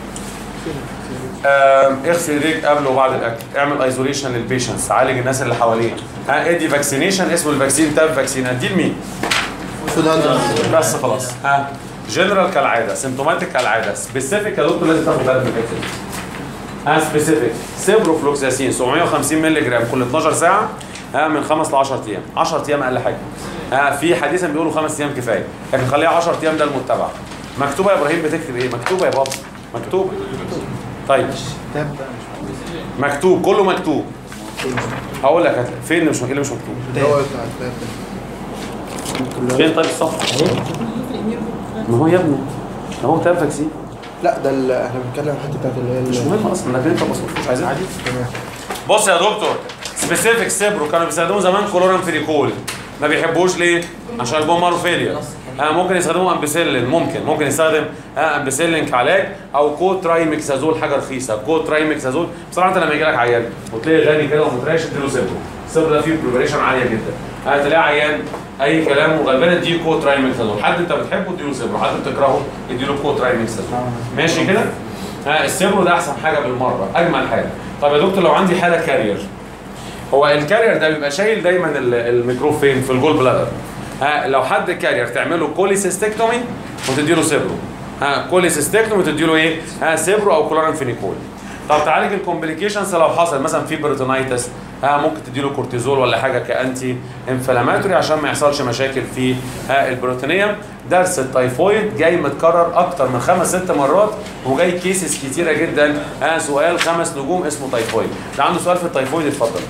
آم، اغسل ايديك قبل وبعد الاكل اعمل ايزوليشن للبيشنتس عالج الناس اللي حواليه ها ادي فاكسينيشن اسمه الفاكسين تاب فاكسين اديه لمين فود هاندلر بس خلاص ها جنرال كالعاده سيمتوماتيك كالعاده سبيسيفيك يا دكتور لازم تاخد بالك من الفاكسين ها سبيسيفيك سيبروفلوكساسين 750 مللي جرام كل 12 ساعه ها من 5 ل 10 ايام 10 ايام اقل حاجه ها في حديثا بيقولوا 5 ايام كفايه لكن خليها 10 ايام ده المتبع مكتوبه يا ابراهيم بتكتب ايه مكتوبه يا بابا مكتوبه طيب مكتوب كله مكتوب هقول لك هت- فين اللي مش اللي مش مكتوب اللي هو بتاع التاب ده. فين طيب الصفحه ما هو يا ابني ما هو تاب فاكسين لا ده ال- احنا بنتكلم عن الحته بتاعت اللي هي مش ال- مهم اصلا لكن انت بص مش عايزين عادي تمام بص يا دكتور سبيسيفيك سيبرو كانوا بيستخدموا زمان كلورام فيريكول ما بيحبوش ليه؟ عشان البون مارو فيلير آه ممكن يستخدموا امبيسيلين ممكن ممكن يستخدم آه امبيسيلين كعلاج او كو ترايمكسازول حاجه رخيصه كو ترايمكسازول بصراحه انت لما يجي لك عيان وتلاقي غني كده ومترعش اديله سيبرو السيبرو ده فيه بريبريشن عاليه جدا هتلاقي عيان اي كلام وغالبا اديه كو ترايمكسازول حد انت بتحبه اديله سيبرو حد بتكرهه اديله كو ترايمكسازول ماشي كده ها السيبرو ده احسن حاجه بالمره اجمل حاجه طب يا دكتور لو عندي حاله كارير هو الكارير ده بيبقى شايل دايما ال- الميكروب فين في الجول بلادر ها لو حد كارير تعمله كوليسيستكتومي وتديله سيبرو ها كوليسيستكتومي وتديله ايه ها سيبرو او كلورامفينيكول طب تعالج الكومبليكيشنز لو حصل مثلا في بريتونايتس ها ممكن تديله كورتيزول ولا حاجه كانتي انفلاماتوري عشان ما يحصلش مشاكل في ها البروتينيه درس التيفويد جاي متكرر اكتر من خمس ست مرات وجاي كيسز كتيره جدا ها سؤال خمس نجوم اسمه تيفويد ده عنده سؤال في التيفويد اتفضل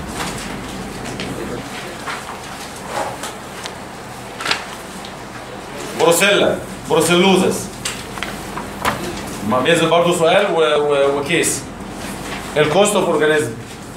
بروسيلا بروسيلوزس ما بينزل برضه سؤال و... و... وكيس الكوست اوف اورجانيزم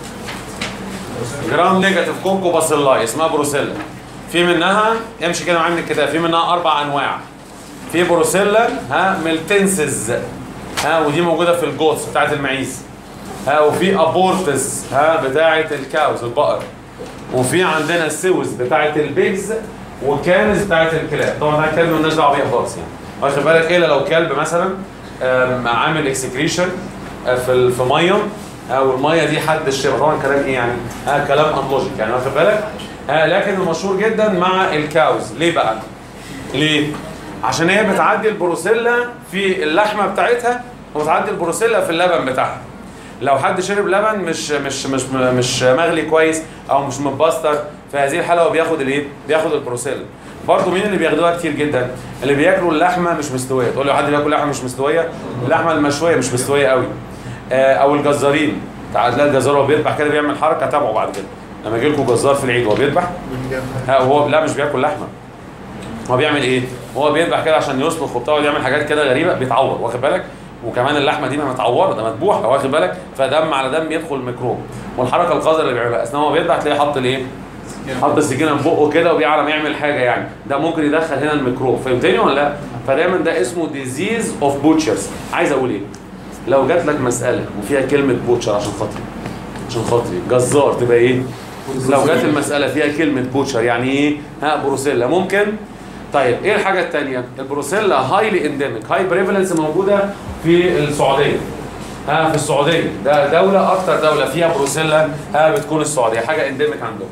جرام نيجاتيف كونكو باسيلاي اسمها بروسيلا في منها امشي كده معايا من الكتاب في منها اربع انواع في بروسيلا ها ميلتنسز ها ودي موجوده في الجوتس بتاعت المعيز ها وفي ابورتس ها بتاعت الكاوز البقر وفي عندنا السوس بتاعت البيجز وكانز بتاعت الكلاب طبعا ده كلب مالناش دعوه بيها خالص يعني واخد بالك الا لو كلب مثلا آم، عامل اكسكريشن في ال- في ميه آه، والميه دي حد الشبه طبعا كلام ايه يعني؟ آه كلام انلوجيك يعني واخد بالك؟ آه لكن المشهور جدا مع الكاوز ليه بقى؟ ليه؟ عشان هي بتعدي البروسيلا في اللحمه بتاعتها وبتعدي البروسيلا في اللبن بتاعها لو حد شرب لبن مش مش مش مش مغلي كويس او مش متبستر في هذه الحاله هو بياخد الايه؟ بياخد البروسيلا برضه مين اللي بياخدوها كتير جدا؟ اللي بياكلوا اللحمه مش مستويه، تقول لي حد بياكل لحمه مش مستويه؟ اللحمه المشويه مش مستويه قوي. آه او الجزارين، تعال تلاقي الجزار وهو بيذبح كده بيعمل حركه تابعه بعد كده. لما يجي لكم جزار في العيد وهو بيذبح ها وهو لا مش بياكل لحمه. هو بيعمل ايه؟ هو بيذبح كده عشان يسلخ وبتاع ويعمل حاجات كده غريبه بيتعور واخد بالك؟ وكمان اللحمه دي ما متعوره ده مذبوحه واخد بالك؟ فدم على دم يدخل الميكروب والحركه القذره اللي بيعملها اثناء ما هو بيذبح تلاقيه حط الايه؟ حط السكينه في بقه كده وبيعرف يعمل حاجه يعني ده ممكن يدخل هنا الميكروب فهمتني ولا لا؟ فدايما ده اسمه ديزيز اوف بوتشرز عايز اقول ايه؟ لو جات لك مساله وفيها كلمه بوتشر عشان خاطري عشان خاطري جزار تبقى ايه؟ لو جت المساله فيها كلمه بوتشر يعني ايه؟ ها بروسيلا ممكن طيب ايه الحاجه الثانيه؟ البروسيلا هايلي انديميك هاي بريفالنس موجوده في السعوديه ها في السعوديه ده دوله اكتر دوله فيها بروسيلا ها بتكون السعوديه حاجه انديميك عندهم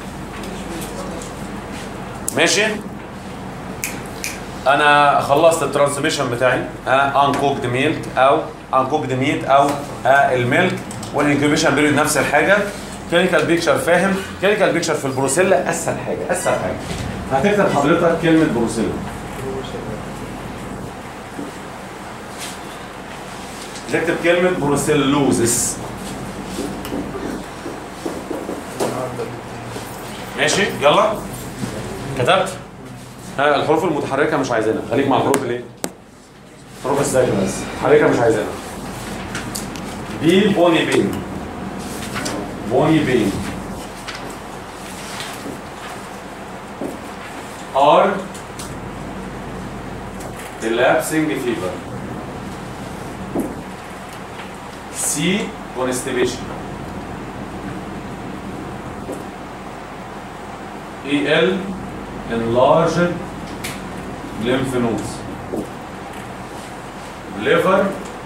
ماشي انا خلصت الترانسميشن بتاعي ها انكوكد ميلك او انكوكد ميت او ها الميلك والانكيوبيشن بيريود نفس الحاجه كلينيكال بيكتشر فاهم كلينيكال بيكتشر في البروسيلا اسهل حاجه اسهل حاجه هتكتب حضرتك كلمه بروسيلا تكتب كلمه بروسيلوزس ماشي يلا كتبت ها الحروف المتحركه مش عايزينها خليك مع الحروف الايه الحروف الساكنه بس حركه مش عايزينها بي بوني بين بوني بين ار relapsing fever C constipation EL enlarged lymph nodes liver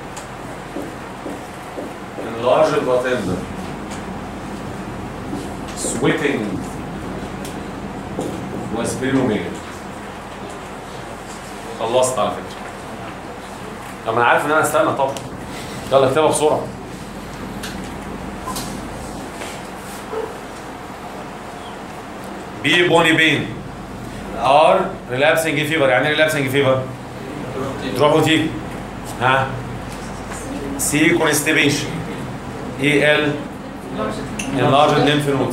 enlarged whatever sweating وسبينوميجا خلصت على فكره طب انا عارف ان انا استنى طبعا يلا اكتبها بسرعه بي بوني بين ار ريلابسنج فيفر يعني ايه ريلابسنج فيفر؟ تروح وتيجي ها سي كونستيبيشن اي ال enlarged lymph nodes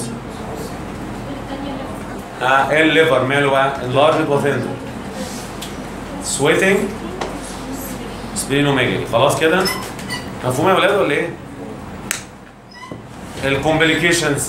ها الليفر ماله بقى enlarged وفندر sweating سبلينوميجالي خلاص كده مفهوم يا ولاد ولا ايه؟ الكومبليكيشنز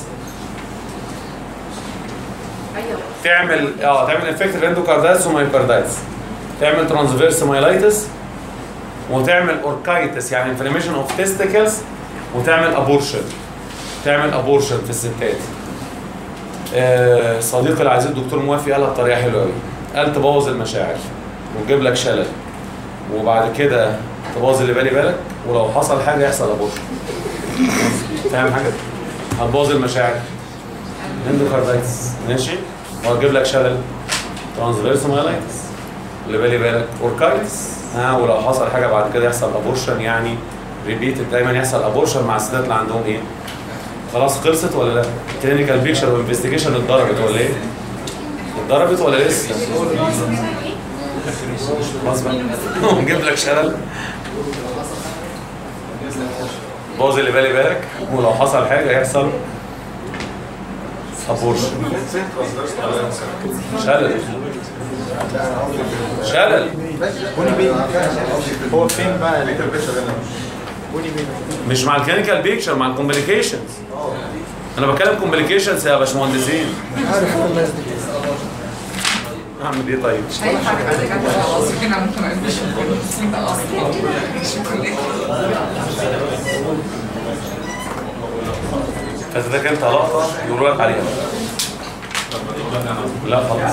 ايوه تعمل اه تعمل انفكتيف اندوكاردايتس ومايوكاردايتس تعمل ترانسفيرس مايلايتس وتعمل اوركايتس يعني انفلاميشن اوف تيستيكلز وتعمل ابورشن تعمل ابورشن في الستات آه، صديقي العزيز الدكتور موافي قالها بطريقه حلوه قوي قال تبوظ المشاعر وتجيب لك شلل وبعد كده تبوظ اللي بالي بالك ولو حصل حاجه يحصل ابورشن فاهم حاجه؟ هتبوظ المشاعر اندوكاردايتس ماشي وهتجيب لك شلل ترانسفيرس مايلايتس اللي بالي بالك اوركايتس ها ولو حصل حاجه بعد كده يحصل ابورشن يعني ريبيت دايما يحصل ابورشن مع الستات اللي عندهم ايه؟ خلاص خلصت ولا لا؟ كلينيكال بيكشر وانفستيجيشن اتضربت ولا ايه؟ اتضربت ولا لسه؟ خلاص بقى نجيب لك شلل بوظ اللي بالي بالك ولو حصل حاجه يحصل ابورشن شلل شلل بوني بي هو فين بقى بوني بي مش مع الكلينيكال بيكشر مع الكومبليكيشنز انا بتكلم كومبليكيشنز يا باشمهندسين عارف انا الناس دي اعمل ايه طيب اي حاجه عندك انت خلاص كده ممكن ما يبقاش انت اصلا مش كل فاتتك انت لقطه يقولوا لك عليها لا خلاص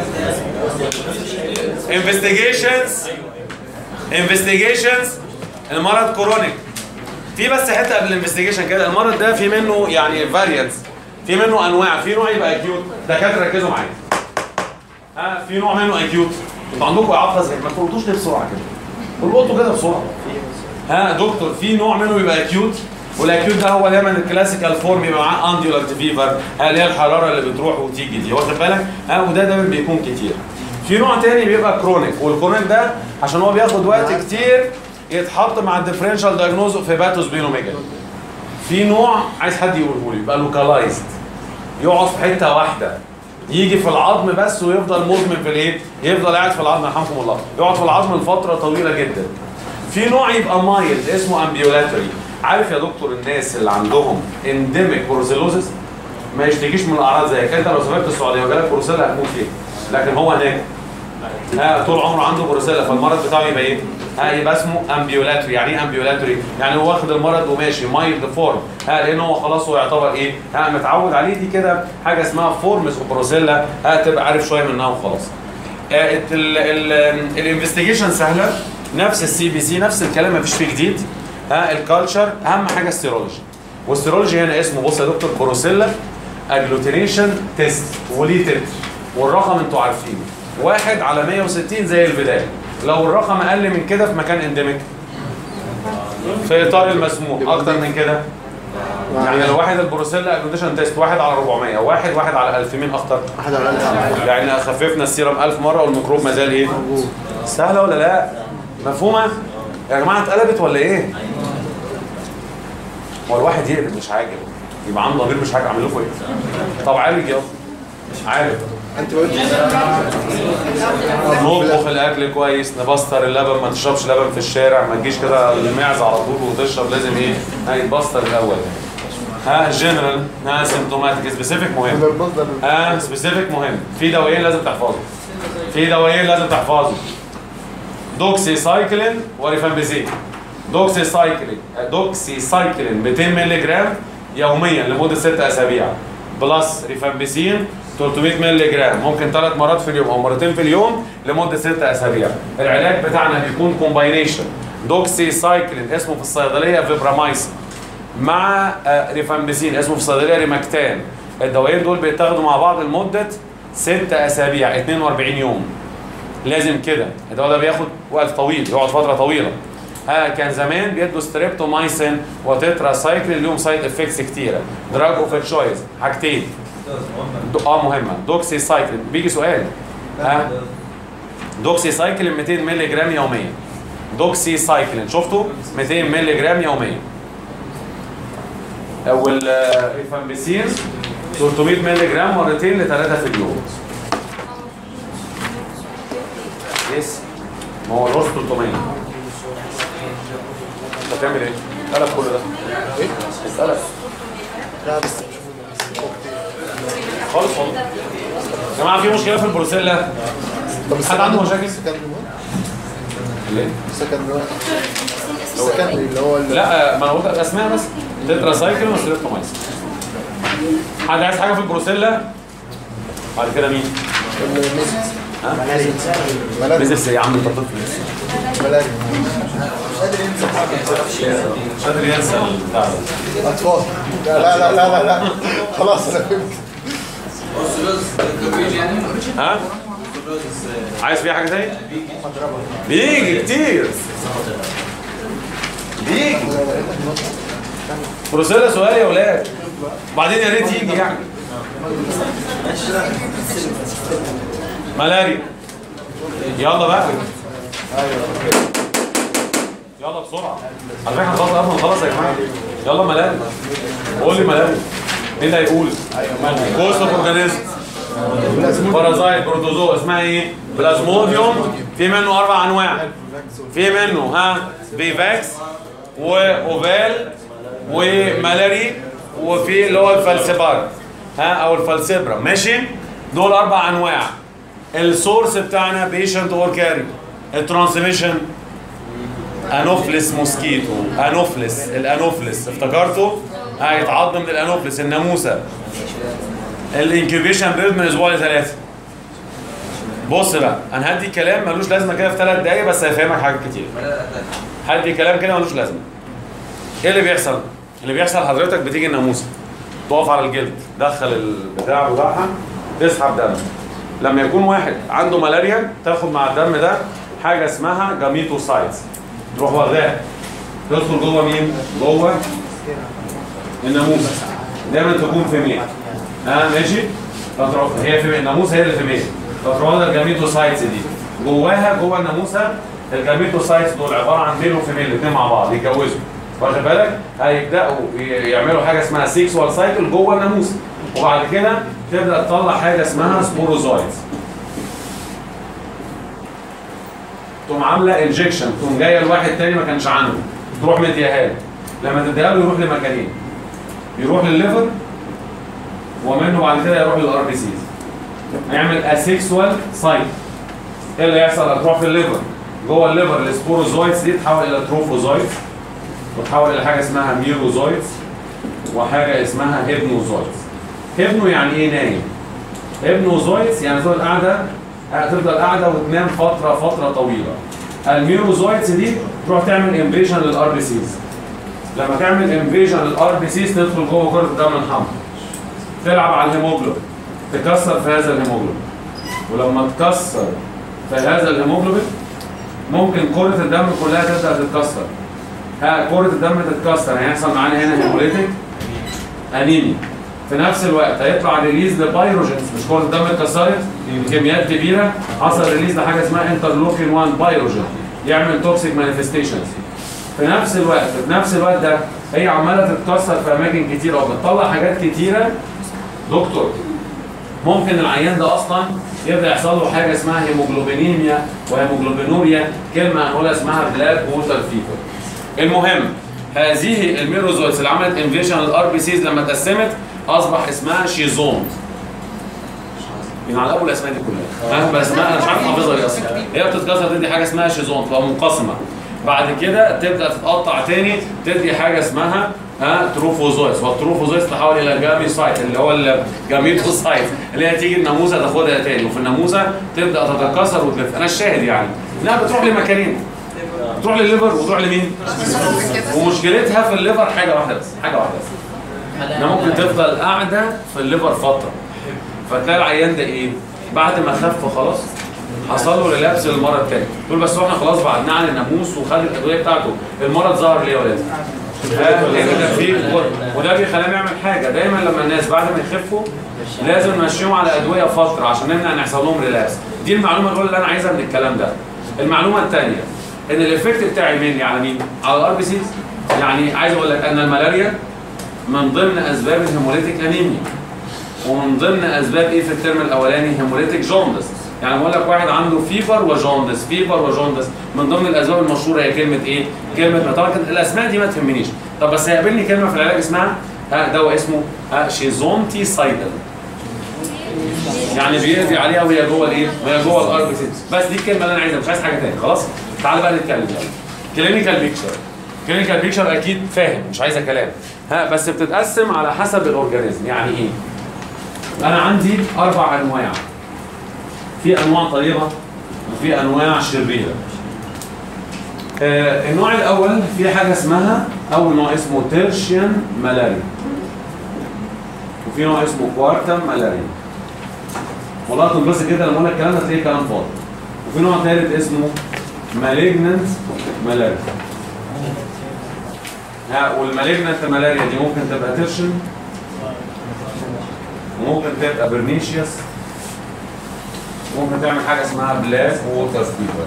انفستيجيشنز انفستيجيشنز المرض كرونيك في بس حته قبل الانفستيجيشن كده المرض ده في منه يعني فاريانتس في منه انواع في نوع يبقى اكيوت دكاتره ركزوا معايا ها في نوع منه اكيوت انتوا عندكم اعاقه زي ما تقولوش ليه بسرعه كده قولوا كده بسرعه ها دكتور في نوع منه يبقى اكيوت والاكيوت ده هو دايما الكلاسيكال فورم يبقى معاه انديولانت فيفر اللي هي الحراره اللي بتروح وتيجي دي واخد بالك ها وده دايما بيكون كتير في نوع تاني بيبقى كرونيك والكرونيك ده عشان هو بياخد وقت كتير يتحط مع الديفرنشال دايجنوز في باتوسبينوميجالي في نوع عايز حد يقوله لي يبقى لوكالايزد يقعد في حته واحده يجي في العظم بس ويفضل مزمن في الايه؟ يفضل قاعد في العظم يرحمكم الله يقعد في العظم لفتره طويله جدا في نوع يبقى مايلد اسمه امبيولاتري عارف يا دكتور الناس اللي عندهم انديميك بروسيلوزس ما يشتكيش من الاعراض زيك انت لو سافرت السعوديه وجالك بروسيلا هتموت فيه لكن هو هناك ها طول عمره عنده بروسيلا فالمرض بتاعه يبقى ايه؟ ها يبقى اسمه امبيولاتري يعني ايه امبيولاتري؟ يعني هو واخد المرض وماشي مايلد فورم ها لان هو خلاص هو يعتبر ايه؟ ها متعود عليه دي كده حاجه اسمها فورمز بروسيلا ها تبقى عارف شويه منها وخلاص. الانفستيجيشن سهله نفس السي بي سي نفس الكلام مفيش فيه جديد ها الكالتشر اهم حاجه السيرولوجي والسيرولوجي هنا اسمه بص يا دكتور بروسيلا اجلوتينيشن تيست وليه تتر والرقم انتوا عارفينه واحد على 160 زي البدايه لو الرقم اقل من كده في مكان انديميك في اطار المسموح اكتر من كده يعني لو واحد البروسيلا اجلوتيشن تيست واحد على 400 واحد واحد على 1000 مين اخطر؟ واحد على الأقل يعني خففنا السيرم 1000 مره والميكروب ما زال ايه؟ سهله ولا لا؟ مفهومه؟ يا جماعه اتقلبت ولا ايه؟ هو الواحد يقلب مش عاجب يبقى عنده ضمير مش عاجب اعمل لكم ايه؟ طب عالج يلا عالج انت قلت نطبخ الاكل كويس نبستر اللبن ما تشربش لبن في الشارع ما تجيش كده المعزه على طول وتشرب لازم ايه؟ ها يتبستر الاول ها جنرال ها سيمتوماتيك سبيسيفيك مهم المصدر اه سبيسيفيك مهم في دوايين لازم تحفظه في دوايين لازم تحفظه دوكسي سايكلين وريفامبيزين دوكسي سايكلين دوكسي سايكلين 200 مللي جرام يوميا لمده 6 اسابيع بلس ريفامبيسين 300 مللي جرام ممكن ثلاث مرات في اليوم او مرتين في اليوم لمده 6 اسابيع العلاج بتاعنا بيكون كومباينيشن دوكسي سايكلين اسمه في الصيدليه فيبرامايسين مع آه، ريفامبيسين اسمه في الصيدليه ريماكتان الدوايين دول بيتاخدوا مع بعض لمده 6 اسابيع 42 يوم لازم كده الدواء ده بياخد وقت طويل يقعد فتره طويله ها كان زمان بيدوا ستريبتومايسين وتترا سايكلين ليهم سايد افكتس كتيره دراج اوف تشويس حاجتين دو- اه مهمه دوكسي سايكلين بيجي سؤال ها دوكسي سايكلين 200 مللي جرام يوميا دوكسي سايكلين شفتوا 200 مللي جرام يوميا والريفامبيسين 300 مللي جرام مرتين لثلاثه في اليوم يس ما هو الرز 300 انت بتعمل ايه؟ قلب كل ده ايه؟ اتقلب لا بس بشوفه خالص والله يا جماعه في مشكله في البروسيلا طب حد عنده مشاكل؟ سكندري ليه؟ سكندري سكندري اللي هو ال- لا ما انا قلت اسماء بس تترا سايكل وستريبتومايسين حد عايز حاجه في البروسيلا بعد كده مين؟ ها؟ ملاريا ميزس يا عم انت طفل لسه ملاريا مش قادر ينسى البتاع ده اطفال لا لا لا لا لا, لا. خلاص انا فهمت ها؟ عايز فيها حاجة تاني؟ بيجي كتير بيجي بروسيلا سؤال يا ولاد بعدين يا ريت يجي يعني ملاريا يلا بقى يلا بسرعة على فكرة خلاص قبل ما نخلص يا جماعة يلا ملاريا قول لي ملاريا مين اللي هيقول؟ كوست اوف اورجانيزم بارازايت بروتوزوا اسمها ايه؟ بلازموديوم في منه اربع انواع في منه ها فيفاكس واوفال ومالاري وفي اللي هو الفالسيبار ها او الفالسيبرا ماشي دول اربع انواع السورس بتاعنا بيشنت اور كاري الترانسميشن انوفلس موسكيتو انوفلس الانوفلس افتكرته هيتعض من الانوفلس الناموسه الانكيوبيشن بيريود من اسبوع لثلاثه بص بقى انا هدي كلام ملوش لازمه كده في ثلاث دقايق بس هيفهمك حاجات كتير هدي كلام كده ملوش لازمه ايه اللي بيحصل اللي بيحصل حضرتك بتيجي الناموسه تقف على الجلد دخل البتاع بتاعها تسحب دم لما يكون واحد عنده ملاريا تاخد مع الدم ده حاجه اسمها جاميتوسايتس تروح واخداها تدخل جوه مين جوه الناموسه دايما تكون في مين ها ماشي فتروح هي في الناموسه هي اللي في مين فتروح واخده الجاميتوسايتس دي جواها جوه الناموسه الجاميتوسايتس دول عباره عن ميل وفيميل الاثنين مع بعض يتجوزوا واخد بالك هيبداوا ي- يعملوا حاجه اسمها سيكسوال سايكل جوه الناموسه وبعد كده تبدا تطلع حاجه اسمها سبوروزايتس تقوم عامله انجكشن تقوم جايه لواحد تاني ما كانش عنده تروح مديها له لما تديها له يروح لمكانين يروح للليفر ومنه بعد كده يروح للار بي سيز هيعمل اسيكسوال سايت ايه اللي يحصل هتروح في الليفر جوه الليفر السبوروزويتس دي تتحول الى تروفوزويتس وتتحول الى حاجه اسمها ميروزويتس وحاجه اسمها هيبنوزويتس هيبنو يعني ايه نايم هيبنوزويتس يعني تفضل قاعده هتفضل قاعده وتنام فتره فتره طويله الميروزويتس دي تروح تعمل انفيجن للار بي سيز لما تعمل انفيجن للار بي سيز تدخل جوه كره الدم الحمراء تلعب على الهيموجلوبين تكسر في هذا الهيموجلوبين ولما تكسر في هذا الهيموجلوبين ممكن كرة الدم كلها تبدأ تتكسر ها كرة الدم تتكسر هيحصل معانا هنا هيموليتيك انيميا في نفس الوقت هيطلع ريليز لبايروجينز مش كرة الدم اتكسرت بكميات كبيرة حصل ريليز لحاجة اسمها انترلوكين 1 بايروجين يعمل توكسيك مانيفستيشنز في نفس الوقت في نفس الوقت ده هي عماله تتكسر في اماكن كتيره وبتطلع حاجات كتيره دكتور ممكن العيان ده اصلا يبدا يحصل له حاجه اسمها هيموجلوبينيميا وهيموجلوبينوريا كلمه هنقولها اسمها بلاك ووتر فيفر المهم هذه الميروزويتس اللي عملت انفيشن للار بي سيز لما اتقسمت اصبح اسمها شيزون من على اول الاسماء دي كلها ها بس ما انا مش عارف حافظها ايه اصلا هي بتتكسر تدي حاجه اسمها شيزون تبقى منقسمه بعد كده تبدا تتقطع تاني تدي حاجه اسمها ها تروفوزويس والتروفوزويس تحول الى جاميسايت اللي هو الجاميتوسايت اللي هي تيجي الناموسه تاخدها تاني وفي الناموسه تبدا تتكاثر وتلف انا الشاهد يعني انها بتروح لمكانين بتروح للليفر وتروح لمين؟ ومشكلتها في الليفر حاجه واحده بس حاجه واحده بس انها ممكن تفضل قاعده في الليفر فتره فتلاقي العيان ده ايه؟ بعد ما خف خلاص حصل له ريلابس للمرض تاني تقول بس احنا خلاص بعدناه عن الناموس وخد الادويه بتاعته المرض ظهر ليه يا ولاد؟ لان ده فيه وده بيخلينا نعمل حاجه دايما لما الناس بعد ما يخفوا لازم نمشيهم على ادويه فتره عشان نمنع ان يحصل لهم ريلابس دي المعلومه الاولى اللي انا عايزها من الكلام ده المعلومه الثانيه ان الايفكت بتاعي مين على مين؟ على الار بي سيز يعني عايز اقول لك ان الملاريا من ضمن اسباب الهيموليتيك انيميا ومن ضمن اسباب ايه في الترم الاولاني هيموليتيك جوندس يعني بقول لك واحد عنده فيفر وجوندس فيفر وجوندس من ضمن الاسباب المشهوره هي كلمه ايه كلمه طبعا كانت الاسماء دي ما تهمنيش طب بس هيقابلني كلمه في العلاج اسمها ها دواء اسمه ها شيزونتي سايدل يعني بيقضي عليها وهي جوه الايه وهي جوه الار بي بس دي الكلمه اللي انا عايزها مش عايز حاجه تاني خلاص تعال بقى نتكلم كلينيكال بيكتشر كلينيكال بيكتشر اكيد فاهم مش عايزه كلام ها بس بتتقسم على حسب الاورجانيزم يعني ايه انا عندي اربع انواع في انواع طيبه وفي انواع شريره آه النوع الاول في حاجه اسمها اول نوع اسمه تيرشيان ملاريا وفي نوع اسمه كوارتم ملاريا والله تنبسط جدا لما اقول لك الكلام ده تلاقيه كلام فاضي وفي نوع ثالث اسمه مالجننت ملاريا ها والمالجننت ملاريا دي ممكن تبقى تيرشن وممكن تبقى برنيشيوس ممكن تعمل حاجه اسمها بلاك ووتر فيفر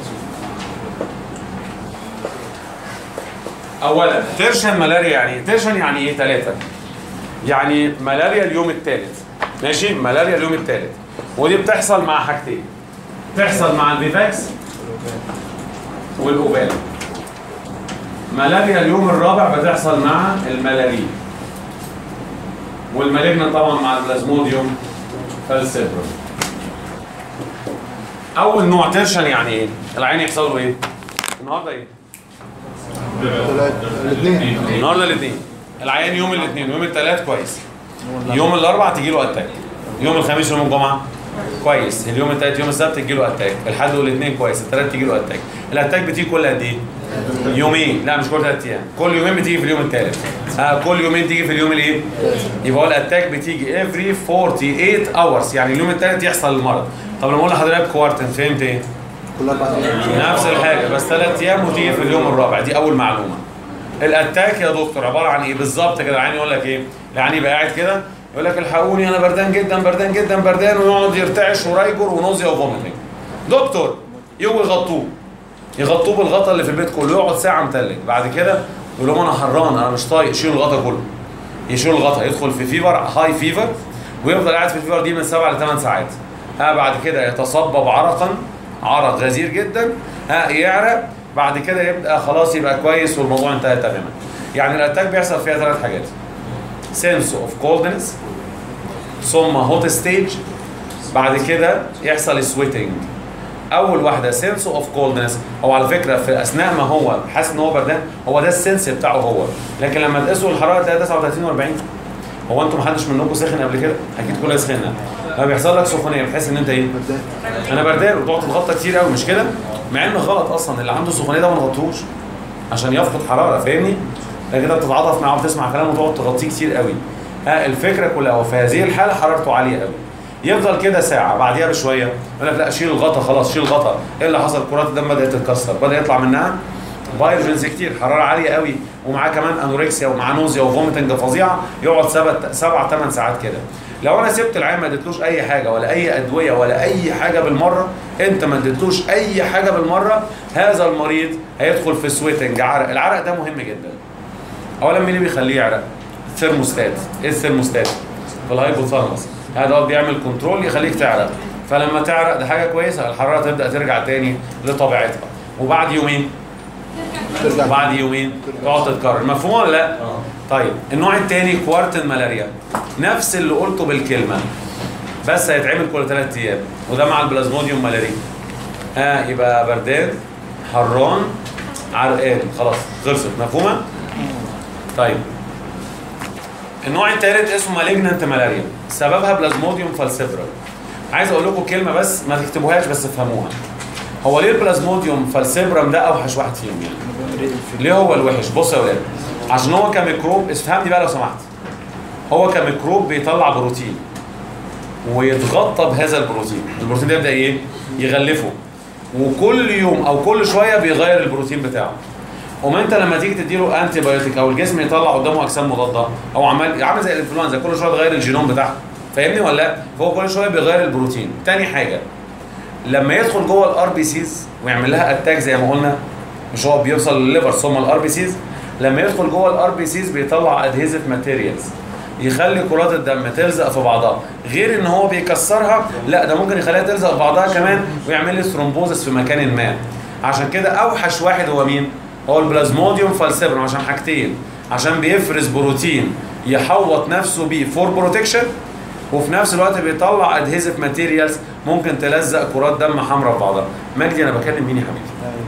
اولا تيرشن ملاريا يعني ايه تيرشن يعني ايه ثلاثه يعني ملاريا اليوم الثالث ماشي ملاريا اليوم الثالث ودي بتحصل مع حاجتين بتحصل مع الفيفاكس والاوبال ملاريا اليوم الرابع بتحصل مع الملاريا والمالجنا طبعا مع البلازموديوم فالسيبرم اول نوع تيرشن يعني ايه العين يحصل له ايه النهارده ايه الاثنين النهارده الاثنين العيان يوم الاثنين ويوم الثلاث كويس يوم الاربع تجي له اتاك يوم الخميس ويوم الجمعه كويس اليوم الثالث يوم السبت تجي له اتاك الحد والاثنين كويس الثلاث تجي له اتاك الاتاك بتيجي كل قد ايه يومين لا مش كل ثلاث ايام كل يومين بتيجي في اليوم الثالث آه كل يومين تيجي في اليوم الايه يبقى هو الاتاك بتيجي every 48 hours يعني اليوم الثالث يحصل المرض طب لما اقول لحضرتك كوارتن فهمت ايه كل اربع ايام نفس الحاجه بس ثلاث ايام وتيجي في اليوم الرابع دي اول معلومه الاتاك يا دكتور عباره عن ايه بالظبط كده العيان يقول لك ايه العيان يبقى قاعد كده يقول لك الحقوني انا بردان جدا بردان جدا بردان ويقعد يرتعش ورايجر ونوزيا وفوميتنج دكتور يجوا يغطوه يغطوه بالغطا اللي في البيت كله يقعد ساعه متلج بعد كده يقول لهم انا حران انا مش طايق شيلوا الغطا كله يشيلوا الغطا يدخل في فيفر هاي فيفر ويفضل قاعد في الفيفر دي من سبع لثمان ساعات ها بعد كده يتصبب عرقا عرق غزير جدا ها يعرق بعد كده يبدا خلاص يبقى كويس والموضوع انتهى تماما يعني الاتاك بيحصل فيها ثلاث حاجات sense of coldness ثم hot stage بعد كده يحصل sweating اول واحده sense of coldness هو على فكره في اثناء ما هو حاسس ان هو بردان هو ده السنس بتاعه هو لكن لما تقيسوا الحراره تلاقي 39 و40 هو انتم محدش منكم سخن قبل كده اكيد كلنا سخنا لما بيحصل لك سخونيه بتحس ان انت ايه انا بردان وتقعد تتغطى كتير قوي مش كده مع انه غلط اصلا اللي عنده سخونيه ده ما نغطوش عشان يفقد حراره فاهمني انت كده بتتعاطف معاه وبتسمع كلامه وتقعد تغطيه كتير قوي ها الفكره كلها وفي هذه الحاله حرارته عاليه قوي يفضل كده ساعه بعديها بشويه يقول لك لا شيل الغطا خلاص شيل الغطا ايه اللي حصل كرات الدم بدات تتكسر بدا يطلع منها فايروجنز كتير حراره عاليه قوي ومعاه كمان انوركسيا ومعاه نوزيا وفوميتنج فظيعه يقعد سبع سبع ثمان ساعات كده لو انا سبت العيان ما اديتلوش اي حاجه ولا اي ادويه ولا اي حاجه بالمره انت ما اديتلوش اي حاجه بالمره هذا المريض هيدخل في سويتنج عرق العرق ده مهم جدا اولا مين اللي بيخليه يعرق الثرموستات ايه الثرموستات في الهايبوثالاموس هذا هو بيعمل كنترول يخليك تعرق فلما تعرق ده حاجه كويسه الحراره تبدا ترجع تاني لطبيعتها وبعد يومين ترجع وبعد يومين تقعد تتكرر مفهوم ولا لا؟ طيب النوع الثاني كوارتن ملاريا نفس اللي قلته بالكلمه بس هيتعمل كل ثلاث ايام وده مع البلازموديوم ملاريا ها آه يبقى بردان حران عرقان خلاص خلصت مفهومه؟ طيب النوع الثالث اسمه مالجنانت ملاريا سببها بلازموديوم فالسيبرال عايز اقول لكم كلمه بس ما تكتبوهاش بس افهموها هو ليه البلازموديوم فالسيبرم ده اوحش واحد فيهم يعني ليه هو الوحش بص يا ولاد عشان هو كميكروب افهمني بقى لو سمحت هو كميكروب بيطلع بروتين ويتغطى بهذا البروتين البروتين ده يبدا ايه يغلفه وكل يوم او كل شويه بيغير البروتين بتاعه وما انت لما تيجي تديله انتي بايوتيك او الجسم يطلع قدامه اجسام مضاده هو عمال عامل زي الانفلونزا كل شويه تغير الجينوم بتاعه فاهمني ولا لا فهو كل شويه بيغير البروتين تاني حاجه لما يدخل جوه الار بي سيز ويعمل لها اتاك زي ما قلنا مش هو بيوصل للليفر ثم الار بي سيز لما يدخل جوه الار بي سيز بيطلع ادهيزيف ماتيريالز يخلي كرات الدم تلزق في بعضها غير ان هو بيكسرها لا ده ممكن يخليها تلزق في بعضها كمان ويعمل لي ثرومبوزس في مكان ما عشان كده اوحش واحد هو مين هو البلازموديوم فالسيبرم عشان حاجتين عشان بيفرز بروتين يحوط نفسه بيه فور بروتكشن وفي نفس الوقت بيطلع ادهيزيف ماتيريالز ممكن تلزق كرات دم حمراء في بعضها مجدي انا بكلم مين يا حبيبي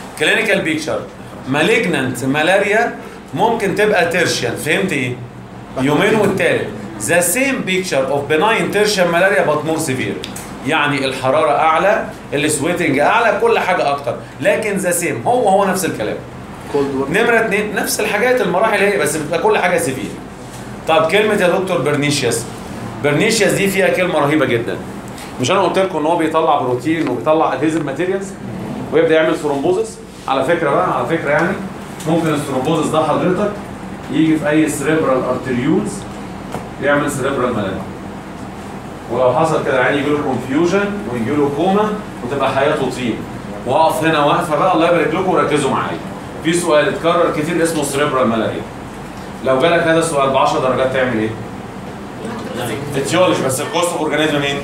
كلينيكال بيكتشر مالجنانت ملاريا ممكن تبقى تيرشيان فهمت ايه يومين والتالت the same picture of benign tertiary malaria but more severe يعني الحراره اعلى السويتنج اعلى كل حاجه اكتر لكن ذا سيم هو هو نفس الكلام نمره اتنين نفس الحاجات المراحل هي بس بتبقى كل حاجه سيفير طب كلمه يا دكتور برنيشياس برنيشياس دي فيها كلمه رهيبه جدا مش انا قلت لكم ان هو بيطلع بروتين وبيطلع ادهيزيف ماتيريالز ويبدا يعمل ثرومبوزس على فكره بقى على فكره يعني ممكن الثرومبوزس ده حضرتك يجي في اي سريبرال ارتريولز يعمل سريبرال ملاريا ولو حصل كده يعني يجي له كونفيوجن ويجي له كوما وتبقى حياته طين واقف هنا واقفه بقى الله يبارك لكم وركزوا معايا في سؤال اتكرر كتير اسمه سريبرال ملاريا لو جالك هذا السؤال ب 10 درجات تعمل ايه؟ اتيولوجي بس الكوست اوف اورجانيزم مين؟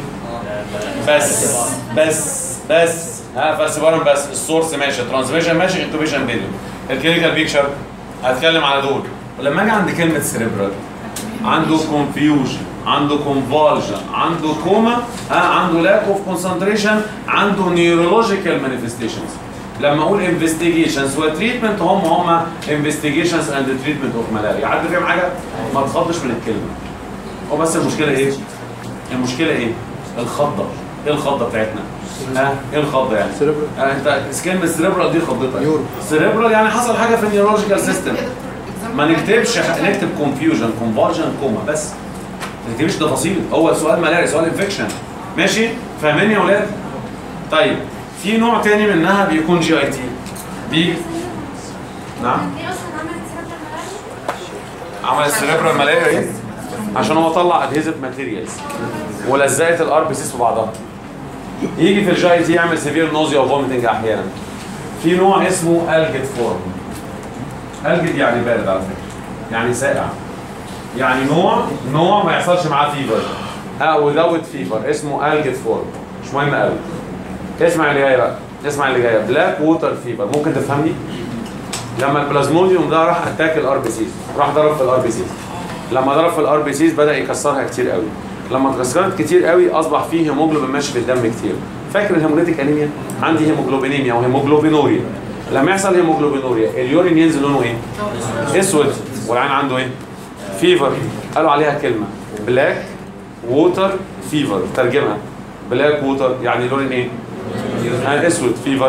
بس بس بس ها فالسيبارم بس السورس ماشي ترانسميشن ماشي انتوبيشن فيديو الكلينيكال بيكتشر هتكلم على دول ولما اجي عند كلمه سريبرال عنده كونفيوجن عنده كونفالجن عنده كوما ها عنده لاك اوف كونسنتريشن عنده نيورولوجيكال مانيفستيشنز لما اقول انفستيجيشنز وتريتمنت هم هم انفستيجيشنز اند تريتمنت اوف ملاريا حد فاهم حاجه؟ ما تخضش من الكلمه هو بس المشكله ايه؟ المشكله ايه؟ الخضه ايه الخضه بتاعتنا؟ ها ايه الخضه يعني؟ سيريبرال. آه انت كلمه سريبرال دي خضتك نيورو. سريبرال يعني حصل حاجه في النيورولوجيكال سيستم ما نكتبش نكتب كونفيوجن كونفالجن كوما بس ما نكتبش تفاصيل هو سؤال ملاري سؤال انفكشن ماشي فاهمين يا ولاد طيب في نوع تاني منها بيكون جي اي تي بيجي نعم ليه اصلا عملت سيرة الملاريا؟ عمل السريبرال ملاريا ايه عشان هو طلع ادهيزيف ماتيريالز ولزقت الار بي سيس في بعضها يجي في الجي اي تي يعمل سيفير نوزيا وفوميتنج احيانا في نوع اسمه الجد فورم الجد يعني بارد على فكره يعني ساقع يعني نوع نوع ما يحصلش معاه فيفر ها وذوت فيفر اسمه الجد فورم مش مهم قوي اسمع اللي جاي بقى اسمع اللي جاي بلاك ووتر فيفر ممكن تفهمني لما البلازموديوم ده راح اتاك الار بي سيز راح ضرب في الار بي سيز لما ضرب في الار بي سيز بدا يكسرها كتير قوي لما اتكسرت كتير قوي اصبح فيه هيموجلوبين ماشي في الدم كتير فاكر الهيموليتيك انيميا عندي هيموجلوبينيميا وهيموجلوبينوريا لما يحصل هيموجلوبينوريا اليورين ينزل لونه ايه اسود والعين عنده ايه فيفر قالوا عليها كلمه بلاك ووتر فيفر ترجمها بلاك ووتر يعني لون ايه يعني اسود فيفر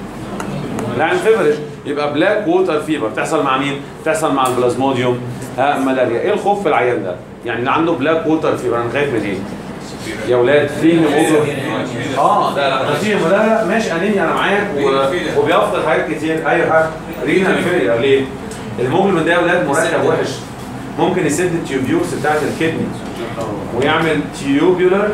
يعني فيفرج يبقى بلاك ووتر فيفر تحصل مع مين؟ تحصل مع البلازموديوم ها ملاريا ايه الخوف في العيان ده؟ يعني اللي عنده بلاك ووتر فيفر انا خايف من ايه؟ يا ولاد في هيموجلوبين اه ده لا ده في لا لا ماشي انيميا انا معاك و- وبيفقد حاجات كتير ايوه حاجه رينا فيلير ليه؟ الهيموجلوبين ده يا ولاد مركب وحش ممكن يسد التيوبيوكس بتاعت الكدني ويعمل تيوبولار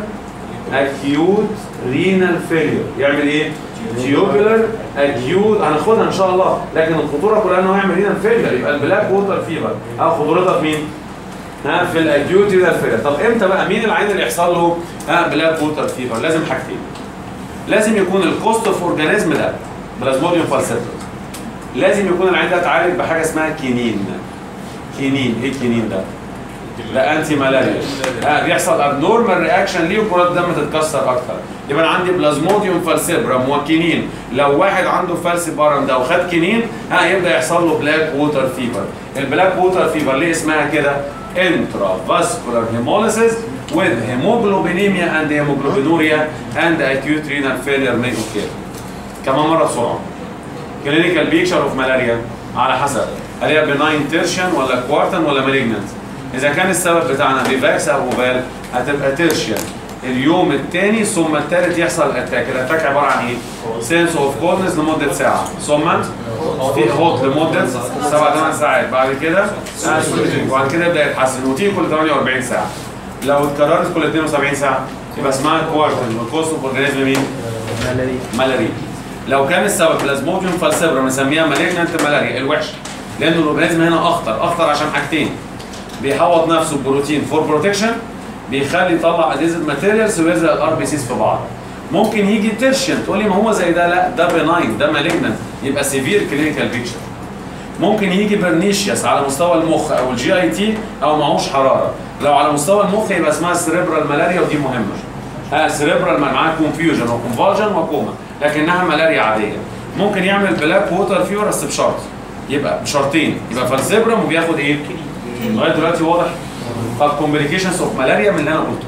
اكيوت رينال فيلير يعمل ايه؟ تيوبولار اكيوت هناخدها ان شاء الله لكن الخطوره كلها انه يعمل رينال فيلير يبقى البلاك ووتر فيفر او خطورتها في مين؟ ها في الاكيوت رينال فيلير طب امتى بقى مين العين اللي يحصل له ها بلاك ووتر فيفر؟ لازم حاجتين لازم يكون الكوست اوف اورجانيزم ده بلازموديوم فالسيتوس لازم يكون العين ده اتعالج بحاجه اسمها كينين كينين ايه الكينين ده؟ ده انتي ملاريا ها بيحصل ابنورمال رياكشن ليه وكرات الدم تتكسر اكتر يبقى انا عندي بلازموديوم فالسيبرم وكينين لو واحد عنده فالسيبرم ده وخد كينين ها يبدا يحصل له بلاك ووتر فيفر البلاك ووتر فيفر ليه اسمها كده انترا فاسكولار هيموليسيس with hemoglobinemia and hemoglobinuria and acute renal failure may occur كمان مره بسرعه كلينيكال بيكشر اوف ملاريا على حسب هل هي بناين تيرشن ولا كوارتن ولا مالجنت اذا كان السبب بتاعنا ريفاكس او اوفال هتبقى تيرشن اليوم الثاني ثم الثالث يحصل الاتاك الاتاك عباره عن ايه سينس اوف كولنس لمده ساعه ثم في هوت لمده سبع ثمان ساعات بعد كده آه، سويتنج وبعد كده يبدا يتحسن وتيجي كل 48 ساعه لو اتكررت كل 72 ساعه يبقى اسمها كوارتن والكوست اوف اورجانيزم مين ملاريا لو كان السبب بلازموديوم فالسيبرا بنسميها مالجنت ملاريا الوحش لان الاورجانيزم هنا اخطر اخطر عشان حاجتين بيحوط نفسه بروتين فور بروتكشن بيخلي يطلع اديزيف ماتيريالز ويلزق الار بي سيز في بعض ممكن يجي تيرشن تقول لي ما هو زي ده لا ده بناين ده مالجنت يبقى سيفير كلينيكال بيكشر ممكن يجي برنيشياس على مستوى المخ او الجي اي تي او معهوش حراره لو على مستوى المخ يبقى اسمها سريبرال ملاريا ودي مهمه ها سريبرال معاها كونفيوجن وكونفالجن وكوما لكنها ملاريا عاديه ممكن يعمل بلاك ووتر فيور بس بشرط يبقى بشرطين يبقى فالسيبرم وبياخد ايه؟ لغايه دلوقتي واضح فالكومبليكيشنز اوف ملاريا من اللي انا قلته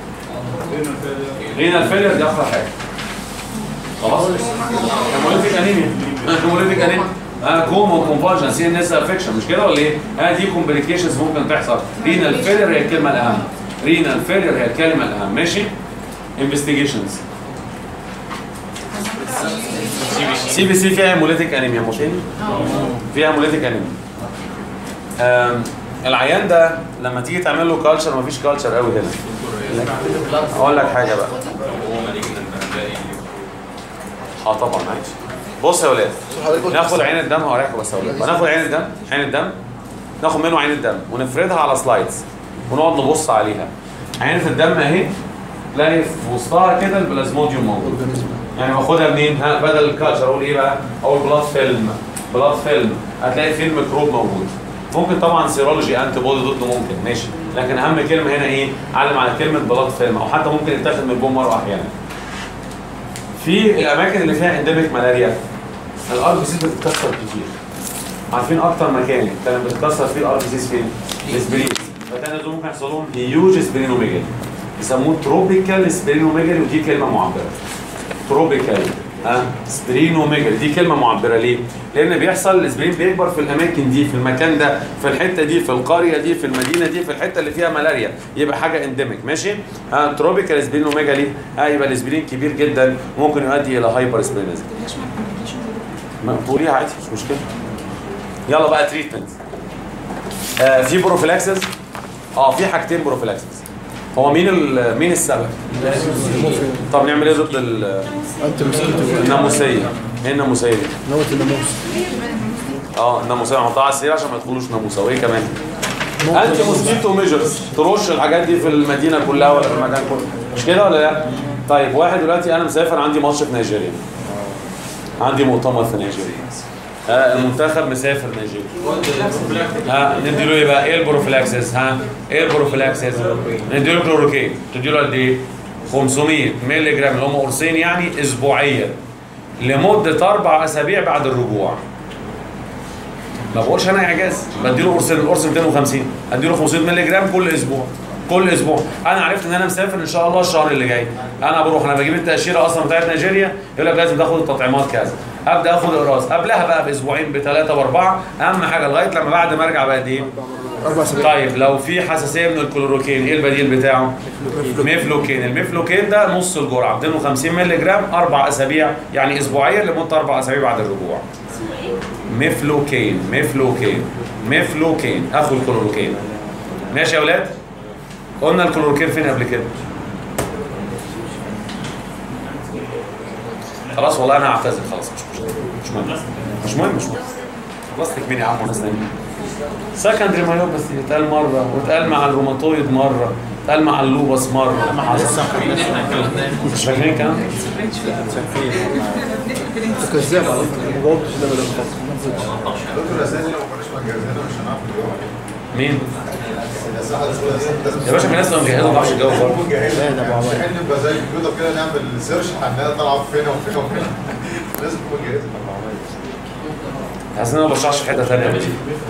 رينال فيلر دي اخطر حاجه خلاص هيموليتيك انيميا هيموليتيك انيميا اه كوما وكونفالجن سي ان اس افكشن مش كده ولا ايه؟ اه دي كومبليكيشنز ممكن تحصل رينال فيلر هي الكلمه الاهم رينال فيلر هي الكلمه الاهم ماشي انفستيجيشنز سي بي سي فيها هيموليتيك انيميا مش كده؟ فيها هيموليتيك انيميا آم، العيان ده لما تيجي تعمل له كالتشر مفيش كالتشر قوي هنا اقول لك حاجه بقى اه طبعا عايش بص يا ولاد ناخد عين الدم هوريكم بس يا ولاد هناخد عين الدم عين الدم ناخد منه عين الدم ونفردها على سلايدز ونقعد نبص عليها عينة الدم اهي تلاقي في وسطها كده البلازموديوم موجود يعني باخدها منين؟ ها بدل الكالتشر اقول ايه بقى؟ اقول بلاد فيلم بلاد فيلم هتلاقي فيه الميكروب موجود ممكن طبعا سيرولوجي انتي بودي ضده ممكن ماشي لكن اهم كلمه هنا ايه؟ علم على كلمه بلاد فيلم او حتى ممكن يتاخد من البون مره احيانا. في الاماكن اللي فيها انديميك ملاريا الار بي سي بتتكسر كتير. عارفين اكتر مكان كان بتتكسر فيه الار بي سيز فين؟ السبرين فكان دول ممكن يحصل لهم هيوج سبرينوميجالي يسموه تروبيكال سبرينوميجالي ودي كلمه معبره. تروبيكال ها سبرينوميجالي دي كلمه معبره ليه؟ لان بيحصل السبرين بيكبر في الاماكن دي في المكان ده في الحته دي في القريه دي في المدينه دي في الحته اللي فيها ملاريا يبقى حاجه انديميك ماشي؟ ها تروبيكال سبرينوميجالي ها يبقى السبرين كبير جدا ممكن يؤدي الى هايبر سبرينزم مقبوليها عادي مش مشكله يلا بقى تريتمنت آه في بروفيلاكسس اه في حاجتين بروفيلاكسس هو مين ال- مين السبب؟ طب نعمل ايه ضد ال- انت مسكته الناموسيه؟ ايه الناموسيه دي؟ نوت الناموس اه الناموسيه نحطها على السرير عشان ما يدخلوش ناموسه وايه كمان؟ انتي موسكيتو ميجرز ترش الحاجات دي في المدينه كلها ولا في المكان كله مش كده ولا لا؟ طيب واحد دلوقتي انا مسافر عندي ماتش في نيجيريا عندي مؤتمر في نيجيريا آه المنتخب مسافر نيجيريا ها ندي له ايه بقى؟ ايه البروفيلاكسس؟ ها؟ ايه البروفيلاكسس؟ ندي له كلوروكين تدي له قد ايه؟ 500 مللي جرام اللي هم قرصين يعني اسبوعيا لمده اربع اسابيع بعد الرجوع. ما بقولش انا اعجاز بديله قرصين القرص 250 اديله 500 مللي جرام كل اسبوع كل اسبوع انا عرفت ان انا مسافر ان شاء الله الشهر اللي جاي انا بروح انا بجيب التاشيره اصلا بتاعت نيجيريا يقول لك لازم تاخد التطعيمات كذا ابدا اخد اقراص قبلها بقى باسبوعين بثلاثه باربعه اهم حاجه لغايه لما بعد ما ارجع بقى ايه اربع اسابيع طيب لو في حساسيه من الكلوروكين ايه البديل بتاعه؟ ميفلوكين الميفلوكين ده نص الجرعه 250 مللي جرام اربع اسابيع يعني اسبوعيا لمده اربع اسابيع بعد الرجوع ميفلوكين ميفلوكين ميفلوكين اخو الكلوروكين ماشي يا اولاد قلنا الكلوروكين فين قبل كده خلاص والله انا هعتذر خلاص مش مش مهم مش مهم مش مهم خلصتك مين يا عم وناس نايمين سكندري مايوب بس يتقال مره واتقال مع الروماتويد مره اتقال مع اللوبس مره مش فاكرين الكلام انت كذاب على فكره ما جاوبتش ده ولا خالص دكتور اساسي لو ما كناش مجهزينها مش هنعرف نجاوب مين؟ الاسئله الاسئله يا باشا في ناس لو مجهزه ما تعرفش تجاوب برضه لا ده ابو عمار احنا نبقى زي الكمبيوتر كده نعمل سيرش هنلاقي طالعه فين وفين وفين لازم تكون جاهزه حاسس ان انا ما بشرحش في حته ثانيه بس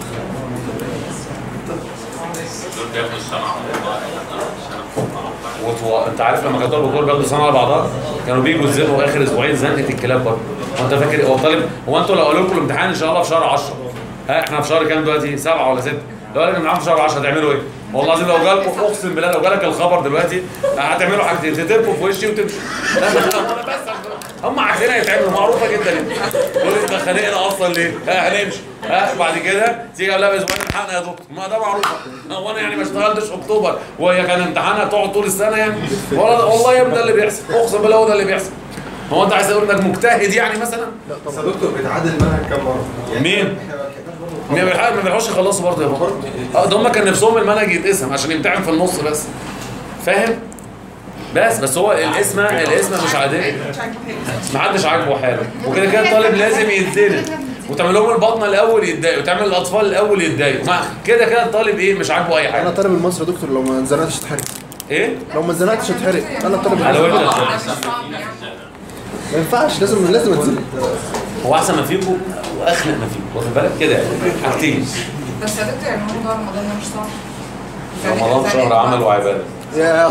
وتو... انت عارف لما كانوا طلبوا كل بياخدوا سنه على بعضها كانوا بيجوا يزنقوا اخر اسبوعين زنقه الكلاب برضه هو انت فاكر هو طالب هو انتوا لو قالوا لكم الامتحان ان شاء الله في شهر 10 ها احنا في شهر كام دلوقتي؟ سبعه ولا سته؟ لو قال لك الامتحان في شهر 10 هتعملوا ايه؟ والله العظيم لو جالكم اقسم بالله لو جالك الخبر دلوقتي هتعملوا حاجتين تتركوا في وشي وتمشوا لا، لا، لا، بس هم عايزينها يتعملوا معروفه جدا يقول انت خانقنا اصلا ليه؟ ها هنمشي ها بعد كده تيجي قبلها باسبوعين امتحان يا دكتور ما ده معروفه هو انا يعني ما اشتغلتش اكتوبر وهي كان امتحانها تقعد طول السنه يعني والله والله يا ابني ده اللي بيحصل اقسم بالله هو ده اللي بيحصل هو انت عايز تقول انك مجتهد يعني مثلا؟ بس يا دكتور بيتعادل المنهج كام مره؟ مين؟ ما بيلحق- ما بيلحقوش يخلصوا برضه يا بابا اه ده هم كان نفسهم المنهج يتقسم عشان يمتحن في النص بس فاهم؟ بس بس هو الاسم الاسم مش عاديه محدش عاجبه حاله وكده كده الطالب لازم يتزنق وتعمل لهم البطنه الاول يتضايقوا وتعمل الاطفال الاول يتضايقوا ما كده كده الطالب ايه مش عاجبه اي انا حاجه طالب المصري يا دكتور لو ما انزنقتش اتحرق ايه؟ لو ما انزنقتش اتحرق انا طالب على المصري. وجه اه الخير. مش صعب يعني ما ينفعش لازم لازم اتزنق هو احسن ما فيكم واخنق ما فيكم واخد بالك كده يعني حاجتين بس يا دكتور يعني موضوع رمضان ده مش صعب رمضان شهر عمل وعباده يا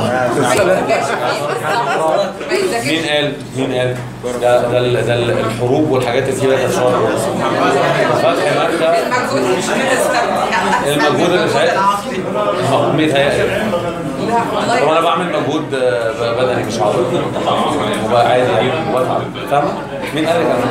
مين قال مين قال ده ده ال- ده ال- الحروب والحاجات اللي كده كانت شهر فتح مكه المجهود اللي ساعتها المفروض متهيألي طب انا بعمل مجهود آه، ب- بدني مش عضلي وبقى عادي يعني وبتعب فاهم مين قال لك انا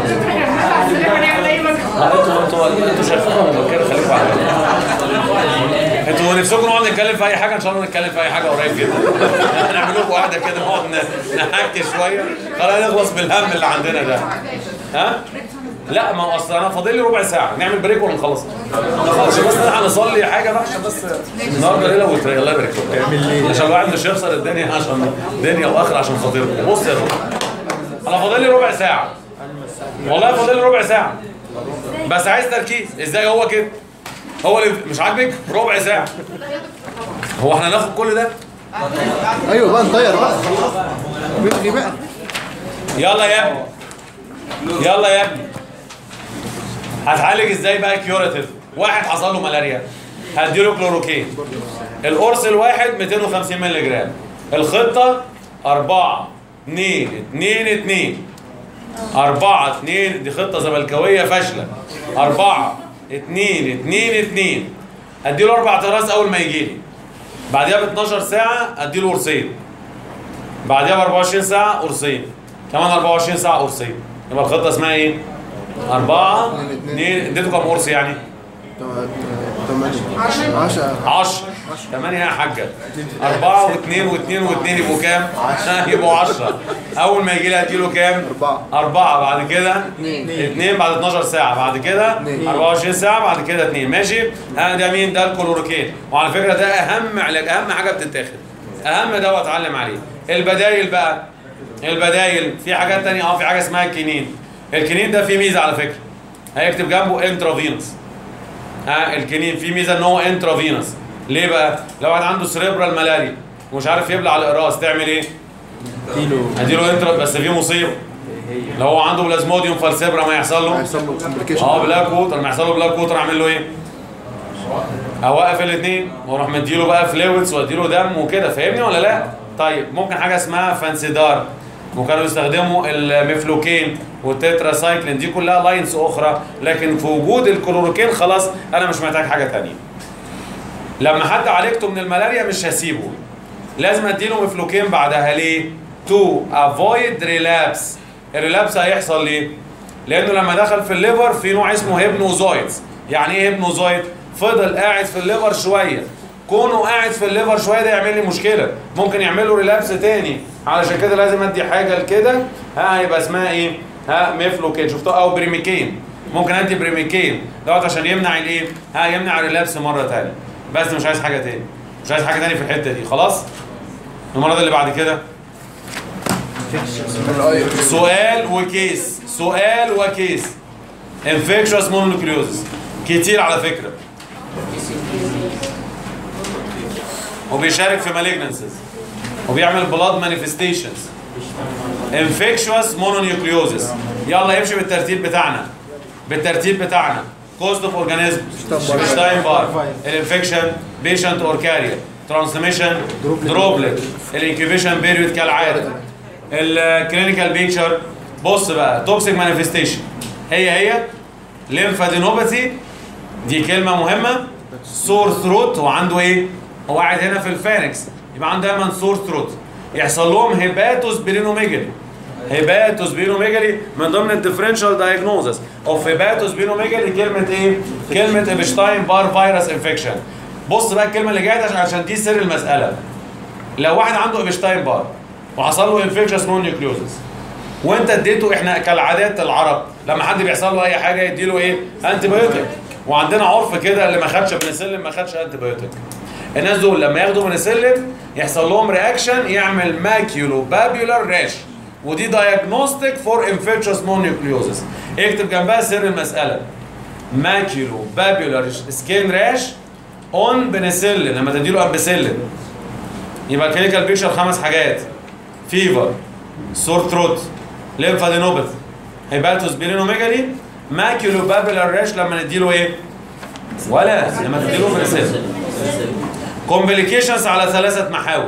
ما انتوا انتوا انتوا شايفينها مبكره خليكم على بالك. انتوا نفسكم نقعد نتكلم في اي حاجه ان شاء الله نتكلم في اي حاجه قريب جدا هنعمل لكم قعده كده نقعد ن- نحكي شويه خلينا نخلص بالهم اللي عندنا ده ها لا ما هو اصل انا فاضل لي ربع ساعه نعمل بريك ولا نخلص نخلص بس نلحق نصلي حاجه بقى عشان بس النهارده ليله وتري الله يبارك فيك عشان الواحد مش يخسر الدنيا عشان دنيا واخره عشان خاطركم بص يا دكتور انا فاضل لي ربع ساعه والله فاضل لي ربع ساعه بس عايز تركيز ازاي هو كده هو اللي مش عاجبك ربع ساعه هو احنا ناخد كل ده ايوه بقى نطير بقى بيلغي بقى يلا يا ابني يلا يا ابني هتعالج ازاي بقى كيوراتيف واحد حصل له ملاريا هديله كلوروكين القرص الواحد 250 مللي جرام الخطه 4 2 2 2 4 2 دي خطه زملكاويه فاشله 4 2 2 2 اديله اربع تراس اول ما يجي لي بعدها ب 12 ساعه اديله قرصين بعدها ب 24 ساعه قرصين كمان 24 ساعه قرصين يبقى الخطه اسمها ايه؟ أربعة اثنين اديته كام قرص يعني؟ ثمانية عشرة 10 8 يا حاجة أربعة واثنين واثنين واثنين يبقوا كام؟ يبقوا 10 أول ما يجي لي هديله كام؟ أربعة. أربعة بعد كده اثنين بعد 12 ساعة بعد كده 24 ساعة بعد كده اثنين ماشي؟ ها ده مين؟ ده الكلوروكين وعلى فكرة ده أهم علاج أهم حاجة بتتاخد أهم دواء اتعلم عليه البدايل بقى البدايل في حاجات تانية اه في حاجة اسمها الكينين الكينين ده فيه ميزة على فكرة هيكتب جنبه انترافينوس ها الكنين في ميزه ان هو انترافينوس ليه بقى؟ لو واحد عنده سريبرال ملاريا ومش عارف يبلع الاقراص تعمل ايه؟ اديله انترا بس في مصيبه لو هو عنده بلازموديوم فالسيبرا ما يحصل له هيحصل له كومبليكيشن اه بلاك ووتر لما يحصل له بلاك ووتر اعمل له ايه؟ اوقف الاثنين واروح مديله بقى فلويدز واديله دم وكده فاهمني ولا لا؟ طيب ممكن حاجه اسمها فانسيدار وكانوا يستخدموا الميفلوكين والتترا سايكلين دي كلها لاينز اخرى لكن في وجود الكلوروكين خلاص انا مش محتاج حاجه ثانيه لما حد عالجته من الملاريا مش هسيبه لازم اديله مفلوكين بعدها ليه؟ تو افويد ريلابس الريلابس هيحصل ليه؟ لانه لما دخل في الليفر في نوع اسمه هيبنوزويدز يعني ايه هيبنوزويد؟ فضل قاعد في الليفر شويه كونه قاعد في الليفر شويه ده يعمل لي مشكله ممكن يعمل له ريلابس تاني علشان كده لازم ادي حاجه لكده ها هيبقى اسمها ايه؟ ها ميفلوكين شفتوه او بريميكين ممكن ادي بريميكين دوت عشان يمنع الايه؟ ها يمنع الريلابس مره تانيه بس مش عايز حاجه تاني مش عايز حاجه تاني في الحته دي خلاص؟ المرض اللي بعد كده سؤال وكيس سؤال وكيس انفكشوس مونوكليوزس كتير على فكره وبيشارك في مالجنسز وبيعمل بلاد مانيفستيشنز انفكشوس مونونيوكليوزس يلا يمشي بالترتيب بتاعنا بالترتيب بتاعنا كوست اوف اورجانيزم شتاين بار الانفكشن بيشنت اور كارير ترانسميشن دروبلت الانكيوبيشن بيريود كالعاده الكلينيكال بيكتشر بص بقى توكسيك مانيفستيشن هي هي ليمفادينوباثي دي كلمه مهمه سور ثروت هو عنده ايه؟ هو قاعد هنا في الفاركس يبقى عنده دايما سور ثروت يحصل لهم هيباتوس بيرينوميجالي هيباتوس بيرينوميجالي من ضمن الديفرنشال دايجنوزس اوف هيباتوس بيرينوميجالي كلمه ايه؟ كلمه ايبشتاين بار فيروس انفكشن بص بقى الكلمه اللي جايه دي عشان- عشان دي سر المساله لو واحد عنده ايبشتاين بار وحصل له انفكشن مونيوكليوزس وانت اديته احنا كالعادات العرب لما حد بيحصل له اي حاجه يديله ايه؟ انتي بايوتيك وعندنا عرف كده اللي ما خدش بنسلم ما خدش انتي بايوتيك الناس دول لما ياخدوا بنسلم يحصل لهم رياكشن يعمل ماكيولو بابيولار راش ودي دايجنوستيك فور انفكشوس مونيوكليوزس اكتب جنبها سر المساله ماكيولو بابيولار سكين راش اون بنسلين لما تديله امبسلين يبقى الكلينيكال بيكشر خمس حاجات فيفر سور ثروت ليمفادينوباث هيباتوس بيرينوميجالي ماكيولو بابيلار راش لما نديله ايه؟ ولا لما تديله بريسيل كومبليكيشنز على ثلاثه محاور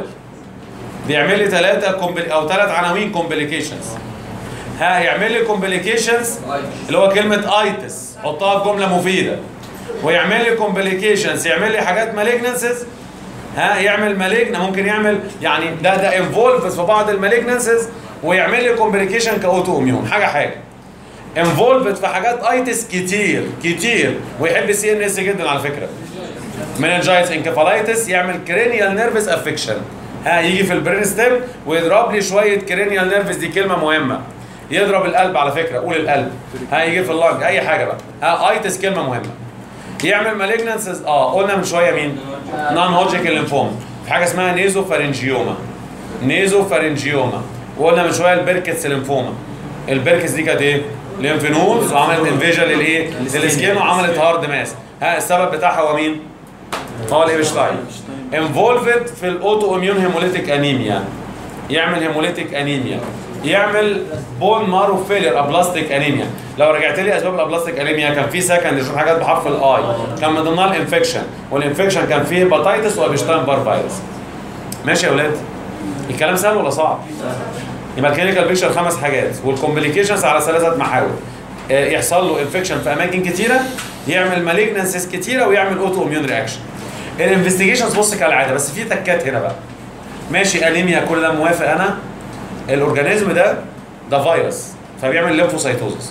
بيعمل لي ثلاثه كومبل او ثلاث عناوين كومبليكيشنز ها يعمل لي كومبليكيشنز اللي هو كلمه ايتس حطها في جمله مفيده ويعمل لي كومبليكيشنز يعمل لي حاجات مالجنسز ها يعمل مالجنا ممكن يعمل يعني ده ده انفولفز في بعض المالجنسز ويعمل لي كومبليكيشن كاوتو اميون حاجه حاجه انفولفد في حاجات ايتس كتير كتير ويحب السي ان اس جدا على فكره مننجايتس انكفالايتس يعمل كرينيال نيرفس افكشن ها يجي في البرين ستيم ويضرب لي شويه كرينيال نيرفس دي كلمه مهمه يضرب القلب على فكره قول القلب ها يجي في اللنج اي حاجه بقى ها ايتس كلمه مهمه يعمل مالجنسز اه قلنا من شويه مين نون هوجيكال ليمفوما في حاجه اسمها نيزو فارنجيوما نيزو فارنجيوما وقلنا من شويه البركتس ليمفوما البركتس دي كانت ايه ليمف نودز وعملت انفيجن للايه للسكين وعملت هارد ماس ها السبب بتاعها هو مين هو الابشتاين انفولفد في الاوتو اميون هيموليتيك انيميا يعمل هيموليتيك انيميا يعمل بون مارو فيلر ابلاستيك انيميا لو رجعت لي اسباب الابلاستيك انيميا كان في سكند شوف حاجات بحرف الاي كان من ضمنها الانفكشن والانفكشن كان فيه هيباتيتس وابشتاين بار فيروس ماشي يا اولاد الكلام سهل ولا صعب يبقى الكلينيكال بيكشر خمس حاجات والكومبليكيشنز على ثلاثه محاور آه، يحصل له انفكشن في اماكن كتيره يعمل مالجنسز كتيره ويعمل اوتو اميون رياكشن الانفستيجيشنز بص كالعاده بس في تكات هنا بقى ماشي انيميا كل ده موافق انا الاورجانيزم ده ده فيروس فبيعمل ليمفوسايتوزس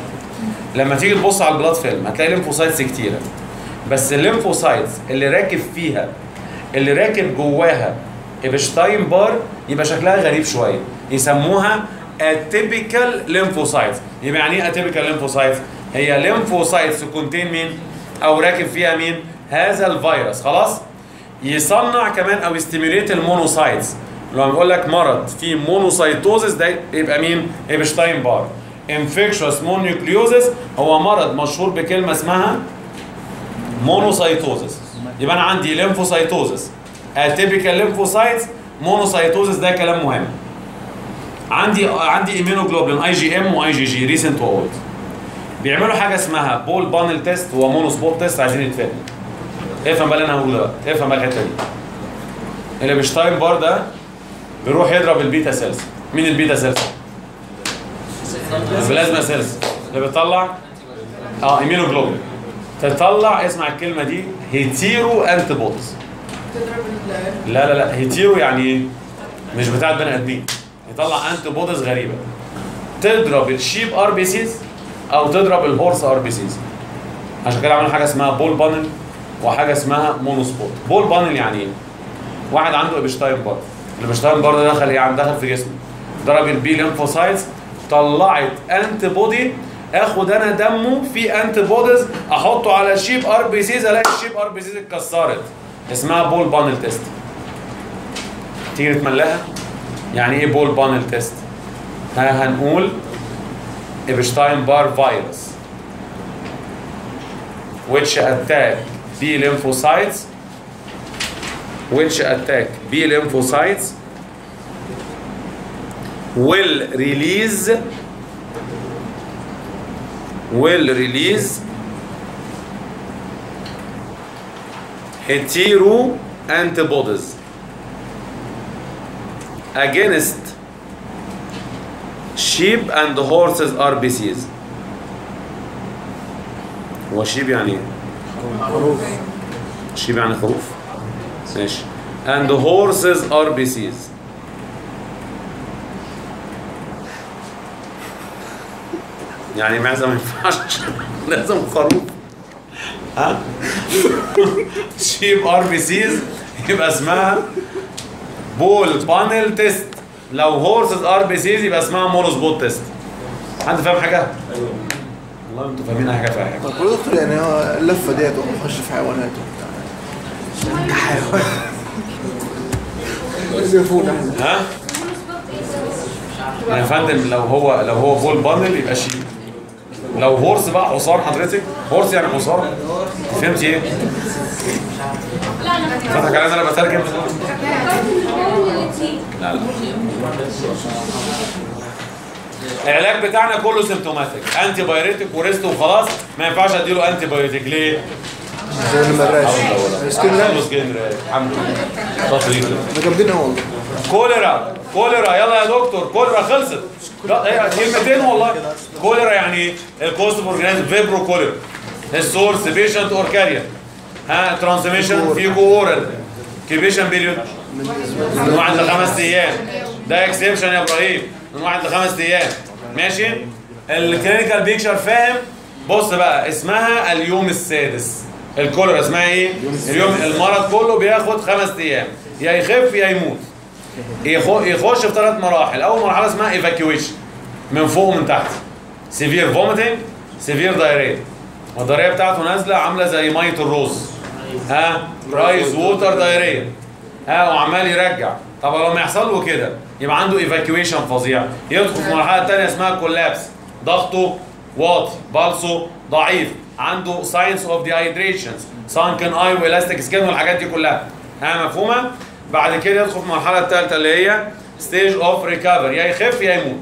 لما تيجي تبص على البلاد فيلم هتلاقي ليمفوسايتس كتيره بس الليمفوسايتس اللي راكب فيها اللي راكب جواها ابشتاين بار يبقى شكلها غريب شويه يسموها اتيبيكال ليمفوسايتس يبقى يعني ايه اتيبيكال ليمفوسايتس هي ليمفوسايتس كونتين مين او راكب فيها مين هذا الفيروس خلاص يصنع كمان او يستيميليت المونوسايتس لما بقول لك مرض فيه مونوسايتوزس ده يبقى مين ابشتاين بار انفكشوس مونيوكليوزس هو مرض مشهور بكلمه اسمها مونوسايتوزس يبقى انا عندي ليمفوسايتوزس اتيبيكال ليمفوسايتس مونوسايتوزس ده كلام مهم عندي عندي ايمينوجلوبولين اي جي ام واي جي جي ريسنت واولد بيعملوا حاجه اسمها بول بانل تيست ومونو سبوت تيست عايزين يتفهم افهم بقى اللي انا هقوله بقى افهم بقى الحته دي اللي بيشتاين بار ده بيروح يضرب البيتا سيلز مين البيتا سيلز؟ البلازما سيلز اللي بتطلع اه ايمينوجلوبولين تطلع اسمع الكلمه دي هيتيرو انتي بوديز تضرب ال لا لا لا هيتيرو يعني ايه؟ مش بتاع البني ادمين يطلع انتي بوديز غريبه تضرب الشيب ار بي سيز او تضرب الهورس ار بي سيز عشان كده عملوا حاجه اسمها بول بانل وحاجه اسمها مونو سبوت بول بانل يعني ايه؟ واحد عنده ابشتاين بار الابشتاين بار ده دخل ايه عم دخل في جسمه ضرب البي ليمفوسايتس طلعت انتي بودي اخد انا دمه في انتي بوديز احطه على الشيب ار بي سيز الاقي الشيب ار بي سيز اتكسرت اسمها بول بانل تيست تيجي نتملاها يعني ايه بول بانل تيست ها هنقول ابشتاين بار فيروس which attack B lymphocytes which attack B lymphocytes will release will release hetero antibodies against sheep and horses RBCs هو sheep يعني ايه؟ sheep يعني خروف ماشي and horses RBCs يعني معزة ما ينفعش لازم خروف ها شيب ار بي سيز يبقى اسمها بول بانل تيست لو هورسز ار بي سيز يبقى اسمها مونو سبوت تيست حد فاهم حاجه؟ ايوه والله انتوا فاهمين اي حاجه في اي حاجه طب يا دكتور يعني هو اللفه ديت ونخش في حيوانات وبتاع انت حيوان يقفونا احنا ها؟ يا فندم لو هو لو هو بول بانل يبقى شيب لو هورس بقى حصان حضرتك هورس يعني حصان فهمت ايه؟ فتح كلام انا بترجم لا لا العلاج بتاعنا كله سيمتوماتيك انتي بايوريتك وريست وخلاص ما ينفعش اديله انتي بايوريتك ليه؟ زي ما الراش سكين حصل له راش سكين راش الحمد لله شاطر جدا ده جامدين قوي والله كوليرا كوليرا يلا يا دكتور كوليرا خلصت لا هي كلمتين والله كوليرا يعني الكوست اوف اورجانيزم فيبرو كوليرا السورس بيشنت اور كارير ها ترانسميشن فيكو اورال كيبيشن بيريود من واحد لخمس ايام ده اكسبشن يا ابراهيم من واحد لخمس ايام ماشي الكلينيكال بيكشر فاهم بص بقى اسمها اليوم السادس الكوليرا اسمها ايه؟ اليوم المرض كله بياخد خمس ايام يا يخف يا يموت يخ- يخش في ثلاث مراحل اول مرحله اسمها ايفاكيويشن من فوق ومن تحت سيفير فوميتنج سيفير دايريا والدايريا بتاعته نازله عامله زي ميه الرز ها رايز ووتر دايريا ها وعمال يرجع طب لما يحصل له كده يبقى عنده ايفاكيويشن فظيع يدخل في المرحله الثانيه اسمها كولابس ضغطه واطي بالسه ضعيف عنده ساينس اوف ديهايدريشنز سانكن اي والاستيك سكين والحاجات دي كلها ها مفهومه بعد كده يدخل في المرحله الثالثه اللي هي ستيج اوف ريكفر يا يخف يا يموت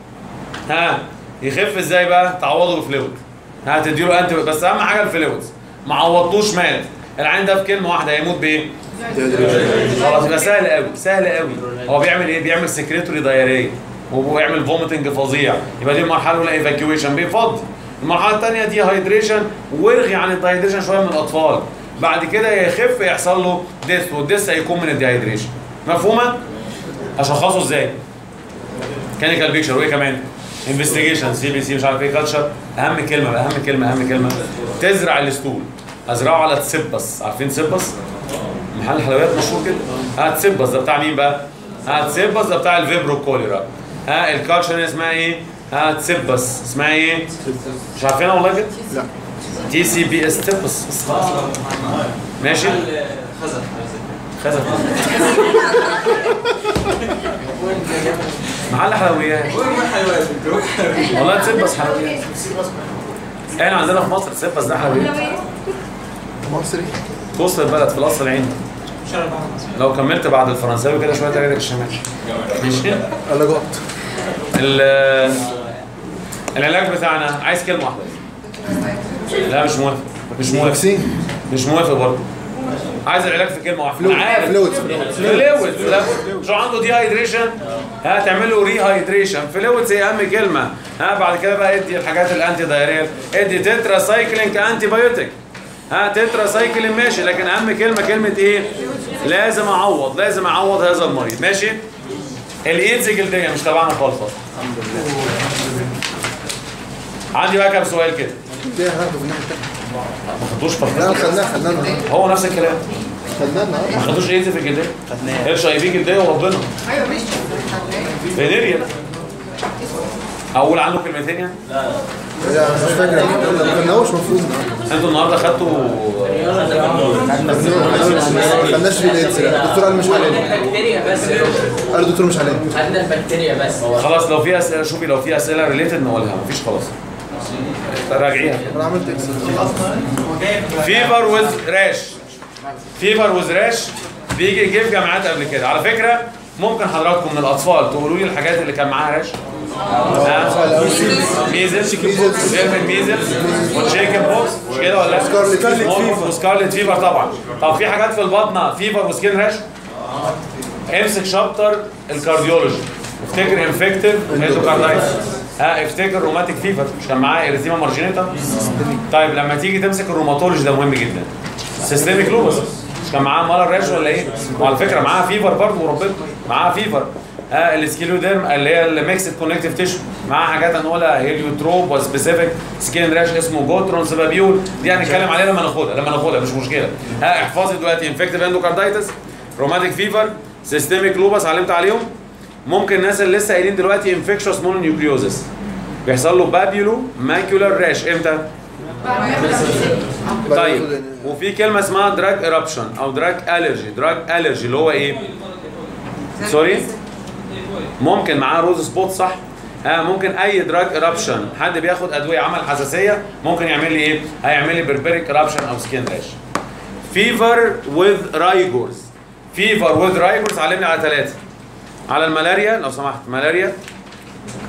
ها يخف ازاي بقى تعوضه بفلويد ها تديله انت بس اهم حاجه الفلويدز ما عوضتوش مات العين ده في كلمه واحده هيموت بايه خلاص يبقى سهل قوي سهل قوي هو بيعمل ايه بيعمل سكريتوري دايريه وبيعمل فوميتنج فظيع يبقى دي المرحله الاولى ايفاكيويشن بيفضي المرحله الثانيه دي هايدريشن وارغي عن الدايدريشن شويه من الاطفال بعد كده يخف يحصل له ديس والديس هيكون من الديهايدريشن مفهومه اشخصه ازاي كانيكال بيكشر وايه كمان انفستيجيشن سي بي سي مش عارف ايه كلتشر اهم كلمه بقى اهم كلمه اهم كلمه تزرع الاسطول ازرعه على تسبس عارفين تسبس محل حلويات مشهور كده ها تسبس ده بتاع مين بقى ها تسبس ده بتاع الفيبرو كوليرا ها الكالتشر اسمها ايه ها تسبس اسمها ايه مش عارفينها والله كده لا تي سي بي اس تسبس ماشي خزن خزف محل حلويات والله تسبس حلويات احنا عندنا في مصر تسبس ده حلويات مصري في وسط البلد في القصر العيني لو كملت بعد الفرنساوي كده شويه تلاقي الشمال ماشي علاجات ال- العلاج بتاعنا عايز كلمه واحده لا مش موافق مش موافق فاكسين مش موافق برضه عايز العلاج في كلمه واحده أنا عارف فلويد فلويد لا مش عنده دي هايدريشن ها تعمل له ري هايدريشن فلويد هي اهم كلمه ها بعد كده بقى ادي الحاجات الانتي دايريال ادي تترا سايكلينج انتي بايوتيك ها تترا سايكلين ماشي لكن اهم كلمه كلمه ايه لازم اعوض لازم اعوض هذا المريض ماشي الايدز جلديه مش تبعنا خالص أصلاً. عندي بقى كام سؤال كده ده هناخده في الناحيه التانيه ما خدوش لا فرق خدناه خدناه النهارده هو نفس الكلام خدناه النهارده ما خدوش ايدز في الجلديه اتش اي في جلديه وربنا ايوه مش فينيريا اقول عنه كلمتين يعني لا مش فاكر ما خدناهوش المفروض النهارده انتوا النهارده خدتوا ما خدناش فيه الايدز لا الدكتور قال مش علينا بكتيريا بس قال الدكتور مش علينا عندنا البكتيريا بس خلاص لو في اسئله شوفي لو في اسئله ريليتد نقولها مفيش خلاص راجعيها انا عملت اكس فيفر ويز راش فيفر ويز راش بيجي يجي في جامعات قبل كده على فكره ممكن حضراتكم من الاطفال تقولوا لي الحاجات اللي كان معاها راش ميزلز فيرمن ميزلز وتشيكن بوكس مش كده ولا لا؟ سكارلت فيفر وسكارلت فيفر طبعا طب في حاجات في البطنه فيفر وسكين راش امسك شابتر الكارديولوجي افتكر انفكتيف اندوكاردايتس ها افتكر روماتيك فيفر مش كان معاه اريثيما مارجينيتا طيب لما تيجي تمسك الروماتولوجي ده مهم جدا سيستميك لوبس مش كان معاه مالر راش ولا ايه وعلى فكره معاه فيفر برضه وربنا معاه فيفر ها السكيلوديرم اللي هي الميكسد كونكتيف تيشو معاه حاجات هنقولها هيليوتروب وسبيسيفيك سكين راش اسمه جوترون سبابيول دي هنتكلم عليها لما ناخدها لما ناخدها مش مشكله ها احفظي دلوقتي انفكتيف اندوكاردايتس روماتيك فيفر سيستميك لوبس علمت عليهم ممكن الناس اللي لسه قايلين دلوقتي انفكشوس مونونيوكليوزس بيحصل له بابيولو ماكيولار راش امتى؟ طيب وفي كلمه اسمها دراج ايربشن او دراج الرجي دراج الرجي اللي هو ايه؟ سوري ممكن معاه روز سبوت صح؟ ها ممكن اي دراج ايربشن حد بياخد ادويه عمل حساسيه ممكن يعمل لي ايه؟ هيعمل لي بربريك ايربشن او سكين راش فيفر وذ رايجورز فيفر وذ رايجورز علمني على ثلاثه على الملاريا لو سمحت ملاريا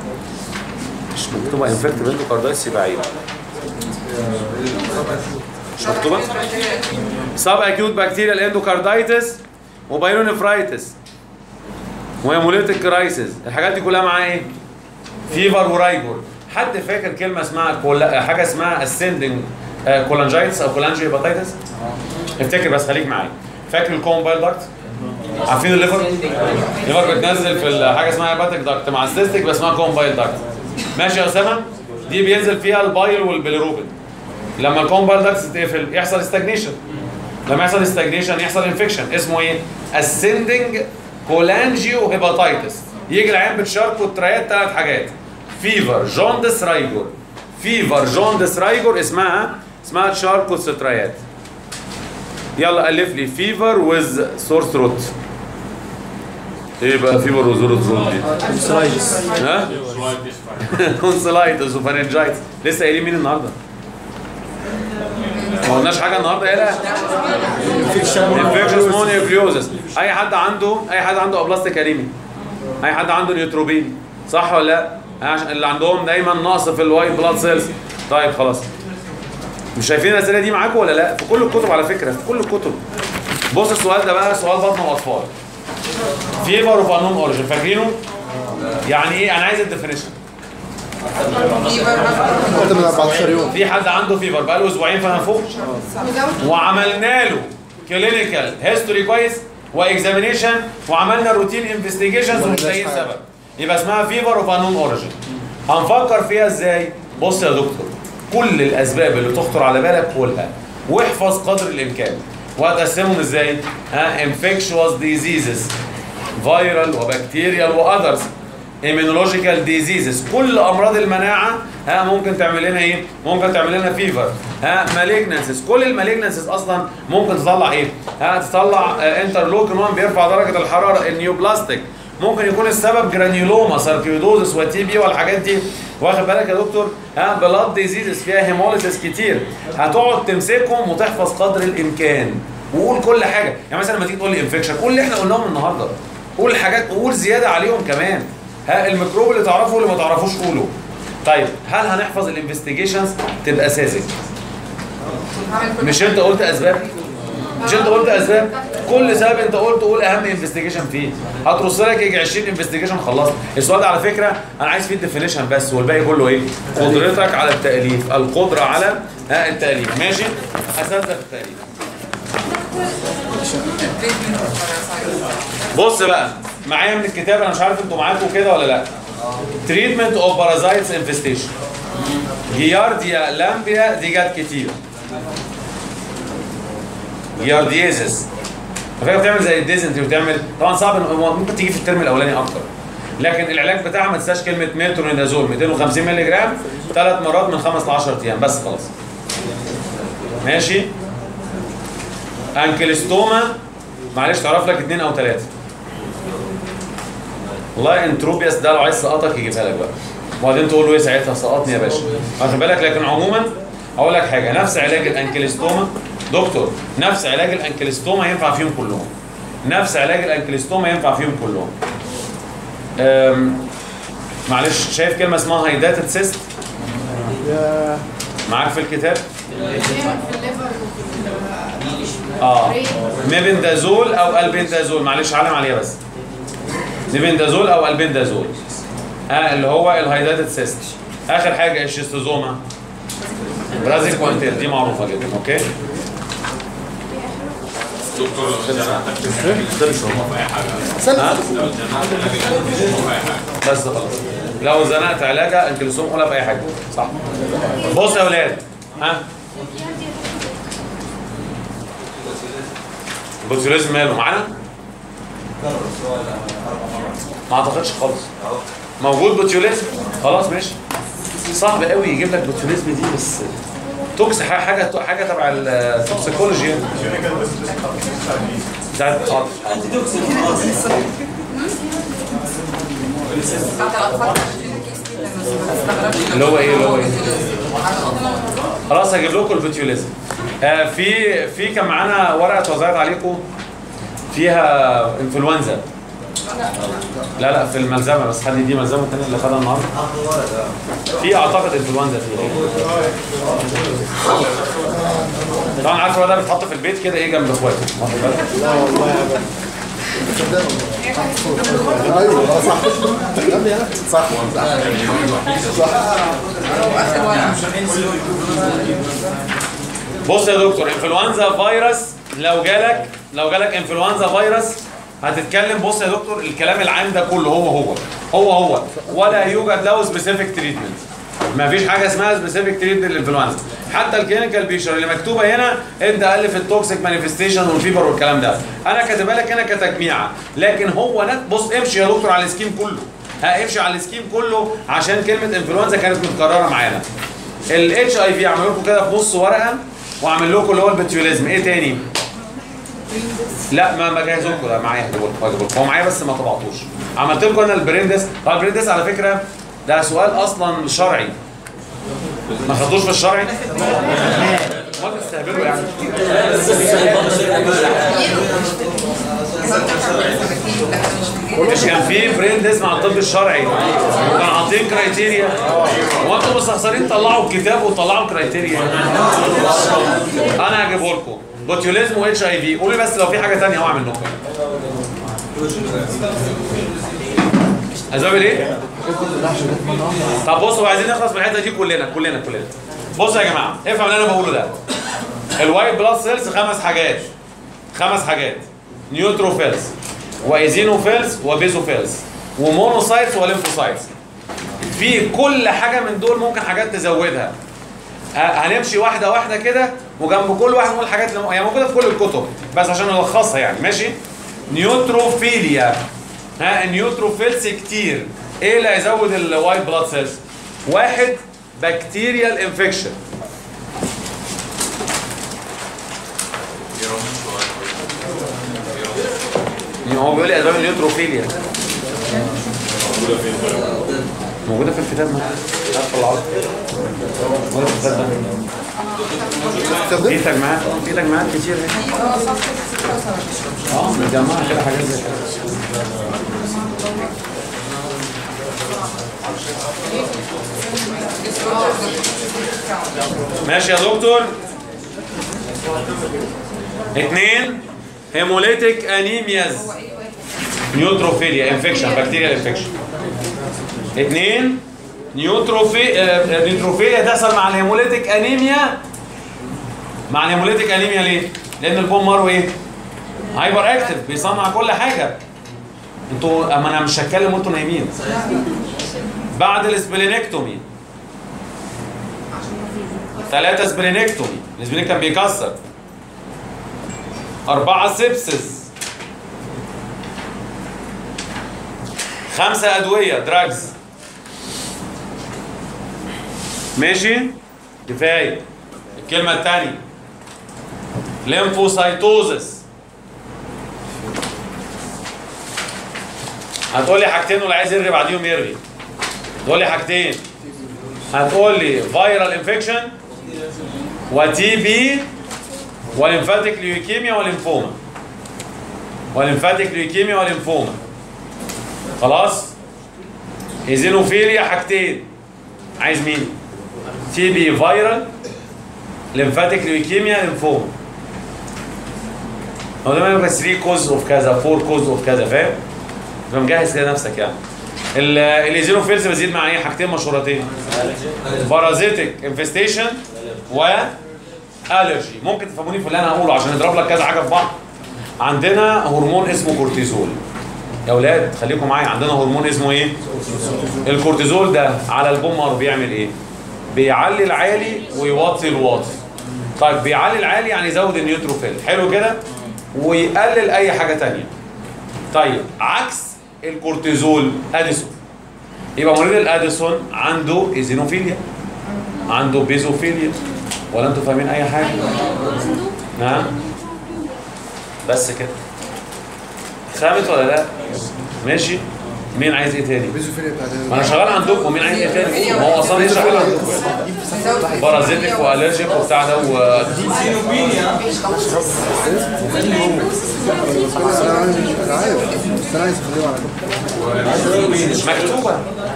مش مكتوبه انفكتيف اندوكاردايتس يبقى عيب مش مكتوبه سب اكيوت بكتيريال اندوكاردايتس وبايلونيفرايتس وهيموليتيك كرايسيس الحاجات دي كلها معاها ايه؟ فيفر ورايجور حد فاكر كلمه اسمها كولا... حاجه اسمها اسندنج كولانجايتس او كولانجي هيباتيتس افتكر بس خليك معايا فاكر الكومبايل داكت عارفين الليفر الليفر بتنزل في ال- حاجه اسمها هيباتيك داكت مع السيستيك بس اسمها كومبايل داكت ماشي يا اسامه دي بينزل فيها البايل والبيليروبين لما الكومبايل داكت تتقفل يحصل استجنيشن لما يحصل استجنيشن يحصل انفكشن اسمه ايه اسندنج كولانجيو هيباتيتس يجي العيان بتشاركه التريات ثلاث حاجات فيفر جوندس رايجور فيفر جوندس رايجور اسمها اسمها تشاركو ستريات يلا الف لي فيفر ويز سور ثروت ايه بقى فيفر وزور ثروت دي سلايدس ها كونسلايتس وفارنجايتس لسه قايلين مين النهارده ما قلناش حاجه النهارده ايه انفكشن مونيوكليوزس اي حد عنده اي حد عنده ابلاستيك انيميا اي حد عنده نيوتروبين صح ولا لا عشان اللي عندهم دايما نقص في الوايت بلاد سيلز طيب خلاص مش شايفين الاسئله دي معاكم ولا لا في كل الكتب على فكره في كل الكتب بص السؤال ده بقى سؤال بطن واطفال فيفر اوف انون اوريجن فاكرينه يعني ايه انا عايز الديفينيشن اكتر من 14 يوم في حد عنده فيفر بقى له اسبوعين فما فوق وعملنا له كلينيكال هيستوري كويس واكزامينيشن وعملنا روتين انفستيجيشنز ومش لاقيين سبب يبقى اسمها فيفر اوف انون اوريجن هنفكر فيها ازاي بص يا دكتور كل الاسباب اللي تخطر على بالك قولها واحفظ قدر الامكان وهتقسمهم ازاي ها انفكشوس ديزيزز فيرال وبكتيريال واذرز ايمينولوجيكال ديزيزز كل امراض المناعه ها ممكن تعمل لنا ايه ممكن تعمل لنا فيفر ها مالجنسز كل المالجنسز اصلا ممكن تطلع ايه ها تطلع انترلوكين 1 بيرفع درجه الحراره النيوبلاستيك ممكن يكون السبب جرانيولوما ساركيودوزس وتي بي والحاجات دي واخد بالك يا دكتور ها بلاد ديزيزز فيها هيموليسيس كتير هتقعد تمسكهم وتحفظ قدر الامكان وقول كل حاجه يعني مثلا لما تيجي تقول لي انفكشن قول اللي احنا قلناهم النهارده قول حاجات وقول زياده عليهم كمان ها الميكروب اللي تعرفه واللي ما تعرفوش قوله طيب هل هنحفظ الانفستيجيشنز تبقى ساذج مش انت قلت اسباب مش انت قلت اسباب كل سبب انت قلت قول اهم انفستيجيشن فيه هترص لك يجي 20 انفستيجيشن خلصت السؤال ده على فكره انا عايز فيه الديفينيشن بس والباقي كله ايه قدرتك على التاليف القدره على ها التاليف ماشي اساتذه في التاليف بص بقى معايا من الكتاب انا مش عارف انتوا معاكم كده ولا لا تريتمنت اوف بارازايتس انفستيشن جيارديا لامبيا دي جت كتير جيارديزس فكره بتعمل زي الديزنتري وتعمل طبعا صعب إن- هو ممكن تيجي في الترم الاولاني اكتر لكن العلاج بتاعها ما تنساش كلمه مترونيدازول 250 مللي جرام ثلاث مرات من خمس ل 10 ايام بس خلاص ماشي انكلستوما معلش تعرف لك اثنين او ثلاثه والله انتروبياس ده لو عايز سقطك يجيبها لك بقى وبعدين تقول له ايه ساعتها سقطني يا باشا واخد بالك لكن عموما اقول لك حاجه نفس علاج الانكلستوما دكتور نفس علاج الانكلستوما ينفع فيهم كلهم نفس علاج الانكلستوما ينفع فيهم كلهم أم، معلش شايف كلمه اسمها هايداتد سيست يا معاك في الكتاب في الليفر وفي اه ميبندازول او البندازول معلش علم عليها بس ميبندازول او البندازول اه اللي هو الهايداتد سيست اخر حاجه الشيستوزوما برازيل كوانتيل دي معروفه جدا اوكي ها بس خلاص لو زنقت علاجها انكلسوم قولها في اي حاجه صح بص يا اولاد ها بوتيوليزم ماله معانا؟ ما اعتقدش خالص موجود بوتيوليزم خلاص ماشي صعب قوي يجيب لك بوتيوليزم دي بس توكس ح- حاجه حاجه تبع التوكسيكولوجي يعني بتاعت حاضر بتاعت الاطفال عشان كيس جدا بس ما تستغربش اللي هو ايه اللي هو ايه خلاص هجيب لكم البوتيوليزم آه في في كان معانا ورقه اتوزعت عليكم فيها انفلونزا لا لا في الملزمه بس خلي دي ملزمه الثانيه اللي خدها النهارده في اعتقد انفلونزا فيها طبعا عارف هو ده بيتحط في البيت كده ايه جنب اخواته واخد بالك؟ لا والله يا باشا ايوه صح صح صح بص يا دكتور انفلونزا فيروس لو جالك لو جالك انفلونزا فيروس هتتكلم بص يا دكتور الكلام العام ده كله هو هو هو هو ولا يوجد له سبيسيفيك تريتمنت ما فيش حاجه اسمها سبيسيفيك تريتمنت للانفلونزا حتى الكلينيكال بيشر اللي مكتوبه هنا انت الف التوكسيك مانيفستيشن والفيبر والكلام ده انا كاتبها لك هنا كتجميعه لكن هو نت بص امشي يا دكتور على السكيم كله ها امشي على السكيم كله عشان كلمه انفلونزا كانت متكرره معانا الاتش اي في عملوا لكم كده في نص ورقه وعامل لكم اللي هو البتيوليزم ايه تاني؟ لا ما ما جهزوا لكم ده معايا هجيبه لكم هجيبه لكم هو معايا بس ما طبعتوش عملت لكم انا البريندس طب البريندس على فكره ده سؤال اصلا شرعي ما خدتوش في الشرعي؟ ما بتستهبلوا يعني مش كان في بريندس مع الطب الشرعي وكانوا حاطين كرايتيريا هو انتوا مستخسرين طلعوا الكتاب وطلعوا كرايتيريا انا هجيبه لكم بوتيوليزم واتش اي في قولي بس لو في حاجه ثانيه هو اعمل لكم اسباب الايه؟ طب بصوا عايزين نخلص من الحته دي كلنا كلنا كلنا بصوا يا جماعه افهم اللي انا بقوله ده الوايت بلاد سيلز خمس حاجات خمس حاجات نيوتروفيلز وايزينوفيلز وبيزوفيلز ومونوسايتس وليمفوسايتس في كل حاجه من دول ممكن حاجات تزودها ه- هنمشي واحده واحده كده وجنب كل واحد نقول الحاجات اللي م- هي موجوده في كل الكتب بس عشان نلخصها يعني ماشي نيوتروفيليا ها النيوتروفيلز كتير ايه اللي هيزود الوايت بلاد سيلز واحد بكتيريال انفكشن هو بيقول لي اسباب النيوتروفيليا موجوده في الكتاب ما عارف العرض موجوده في الكتاب ده في تجمعات اه في تجمعات كتير هنا اه صفحه 76 اه متجمعه كده حاجات زي كده ماشي يا دكتور اثنين هيموليتيك انيمياز نيوتروفيليا انفكشن بكتيريال انفكشن اثنين نيوتروفي آه، نيوتروفيليا تحصل مع الهيموليتيك انيميا مع الهيموليتيك انيميا ليه؟ لان البون مارو ايه؟ هايبر اكتف بيصنع كل حاجه انتوا اما انا مش هتكلم وانتوا نايمين بعد السبلينكتومي ثلاثة سبلينكتومي السبلين كان بيكسر أربعة سيبسز خمسة أدوية دراجز ماشي كفاية الكلمة الثانية ليمفوسايتوزس هتقول لي حاجتين واللي عايز يرغي بعديهم يرغي تقول لي حاجتين هتقول لي فيرال انفكشن وتي بي وليمفاتيك ليوكيميا وليمفوما وليمفاتيك ليوكيميا وليمفوما خلاص ايزينوفيليا حاجتين عايز مين تي بي فيرال ليمفاتيك ليوكيميا ليمفوما هو ده بيبقى 3 كوز اوف كذا 4 كوز اوف كذا فاهم؟ تبقى مجهز كده نفسك يعني ال- الايزينوفيلز بيزيد مع ايه حاجتين مشهورتين بارازيتك انفستيشن و الرجي ممكن تفهموني في اللي انا هقوله عشان نضرب لك كذا حاجه في بعض عندنا هرمون اسمه كورتيزول يا اولاد خليكم معايا عندنا هرمون اسمه ايه الكورتيزول ده على البومر بيعمل ايه بيعلي العالي ويوطي الواطي طيب بيعلي العالي يعني يزود النيوتروفيل حلو كده ويقلل اي حاجه تانية طيب عكس الكورتيزول اديسون يبقى مريض الاديسون عنده ايزينوفيليا عنده بيزوفيليا ولا انتوا فاهمين اي حاجه نعم بس كده خامت ولا لا ماشي مين عايز ايه تاني بيزوفيليا بتاعت ما انا شغال عندكم مين عايز ايه تاني ما هو اصلا مش شغال عندكم بارازيتك والرجيك وبتاع ده و- انا عايز انا عارف بس انا عايز اخليهم على جنب مكتوبه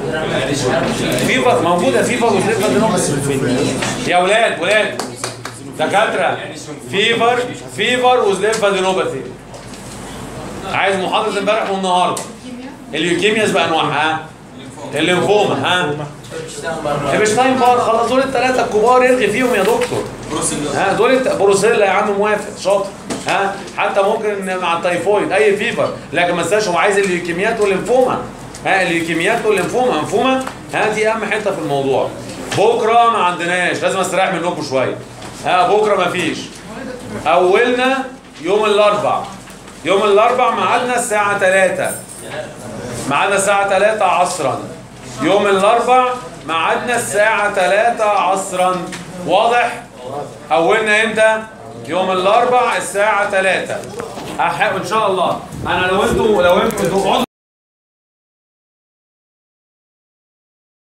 فيفر موجوده فيفر وسليفر يا ولاد ولاد دكاتره فيفر فيفر وسليفادينوباثي عايز محاضره امبارح والنهارده اليوكيمياز بانواعها ها الليمفوما ها هيبشتاين بار خلاص دول الثلاثه الكبار يلغي فيهم يا دكتور ها دول الت- بروسيلا يا عم موافق شاطر ها حتى ممكن مع التيفويد اي فيفر لكن ما تنساش هو عايز الليوكيميات والليمفوما ها الليوكيميات والليمفوما انفوما ها دي اهم حته في الموضوع بكره ما عندناش لازم استريح منكم شويه ها بكره ما فيش اولنا يوم الاربع يوم الاربع ميعادنا الساعه 3 ميعادنا الساعه 3 عصرا يوم الاربع ميعادنا الساعه 3 عصرا واضح اولنا امتى يوم الاربع الساعه 3 أح- ان شاء الله انا لو انتوا لو انتوا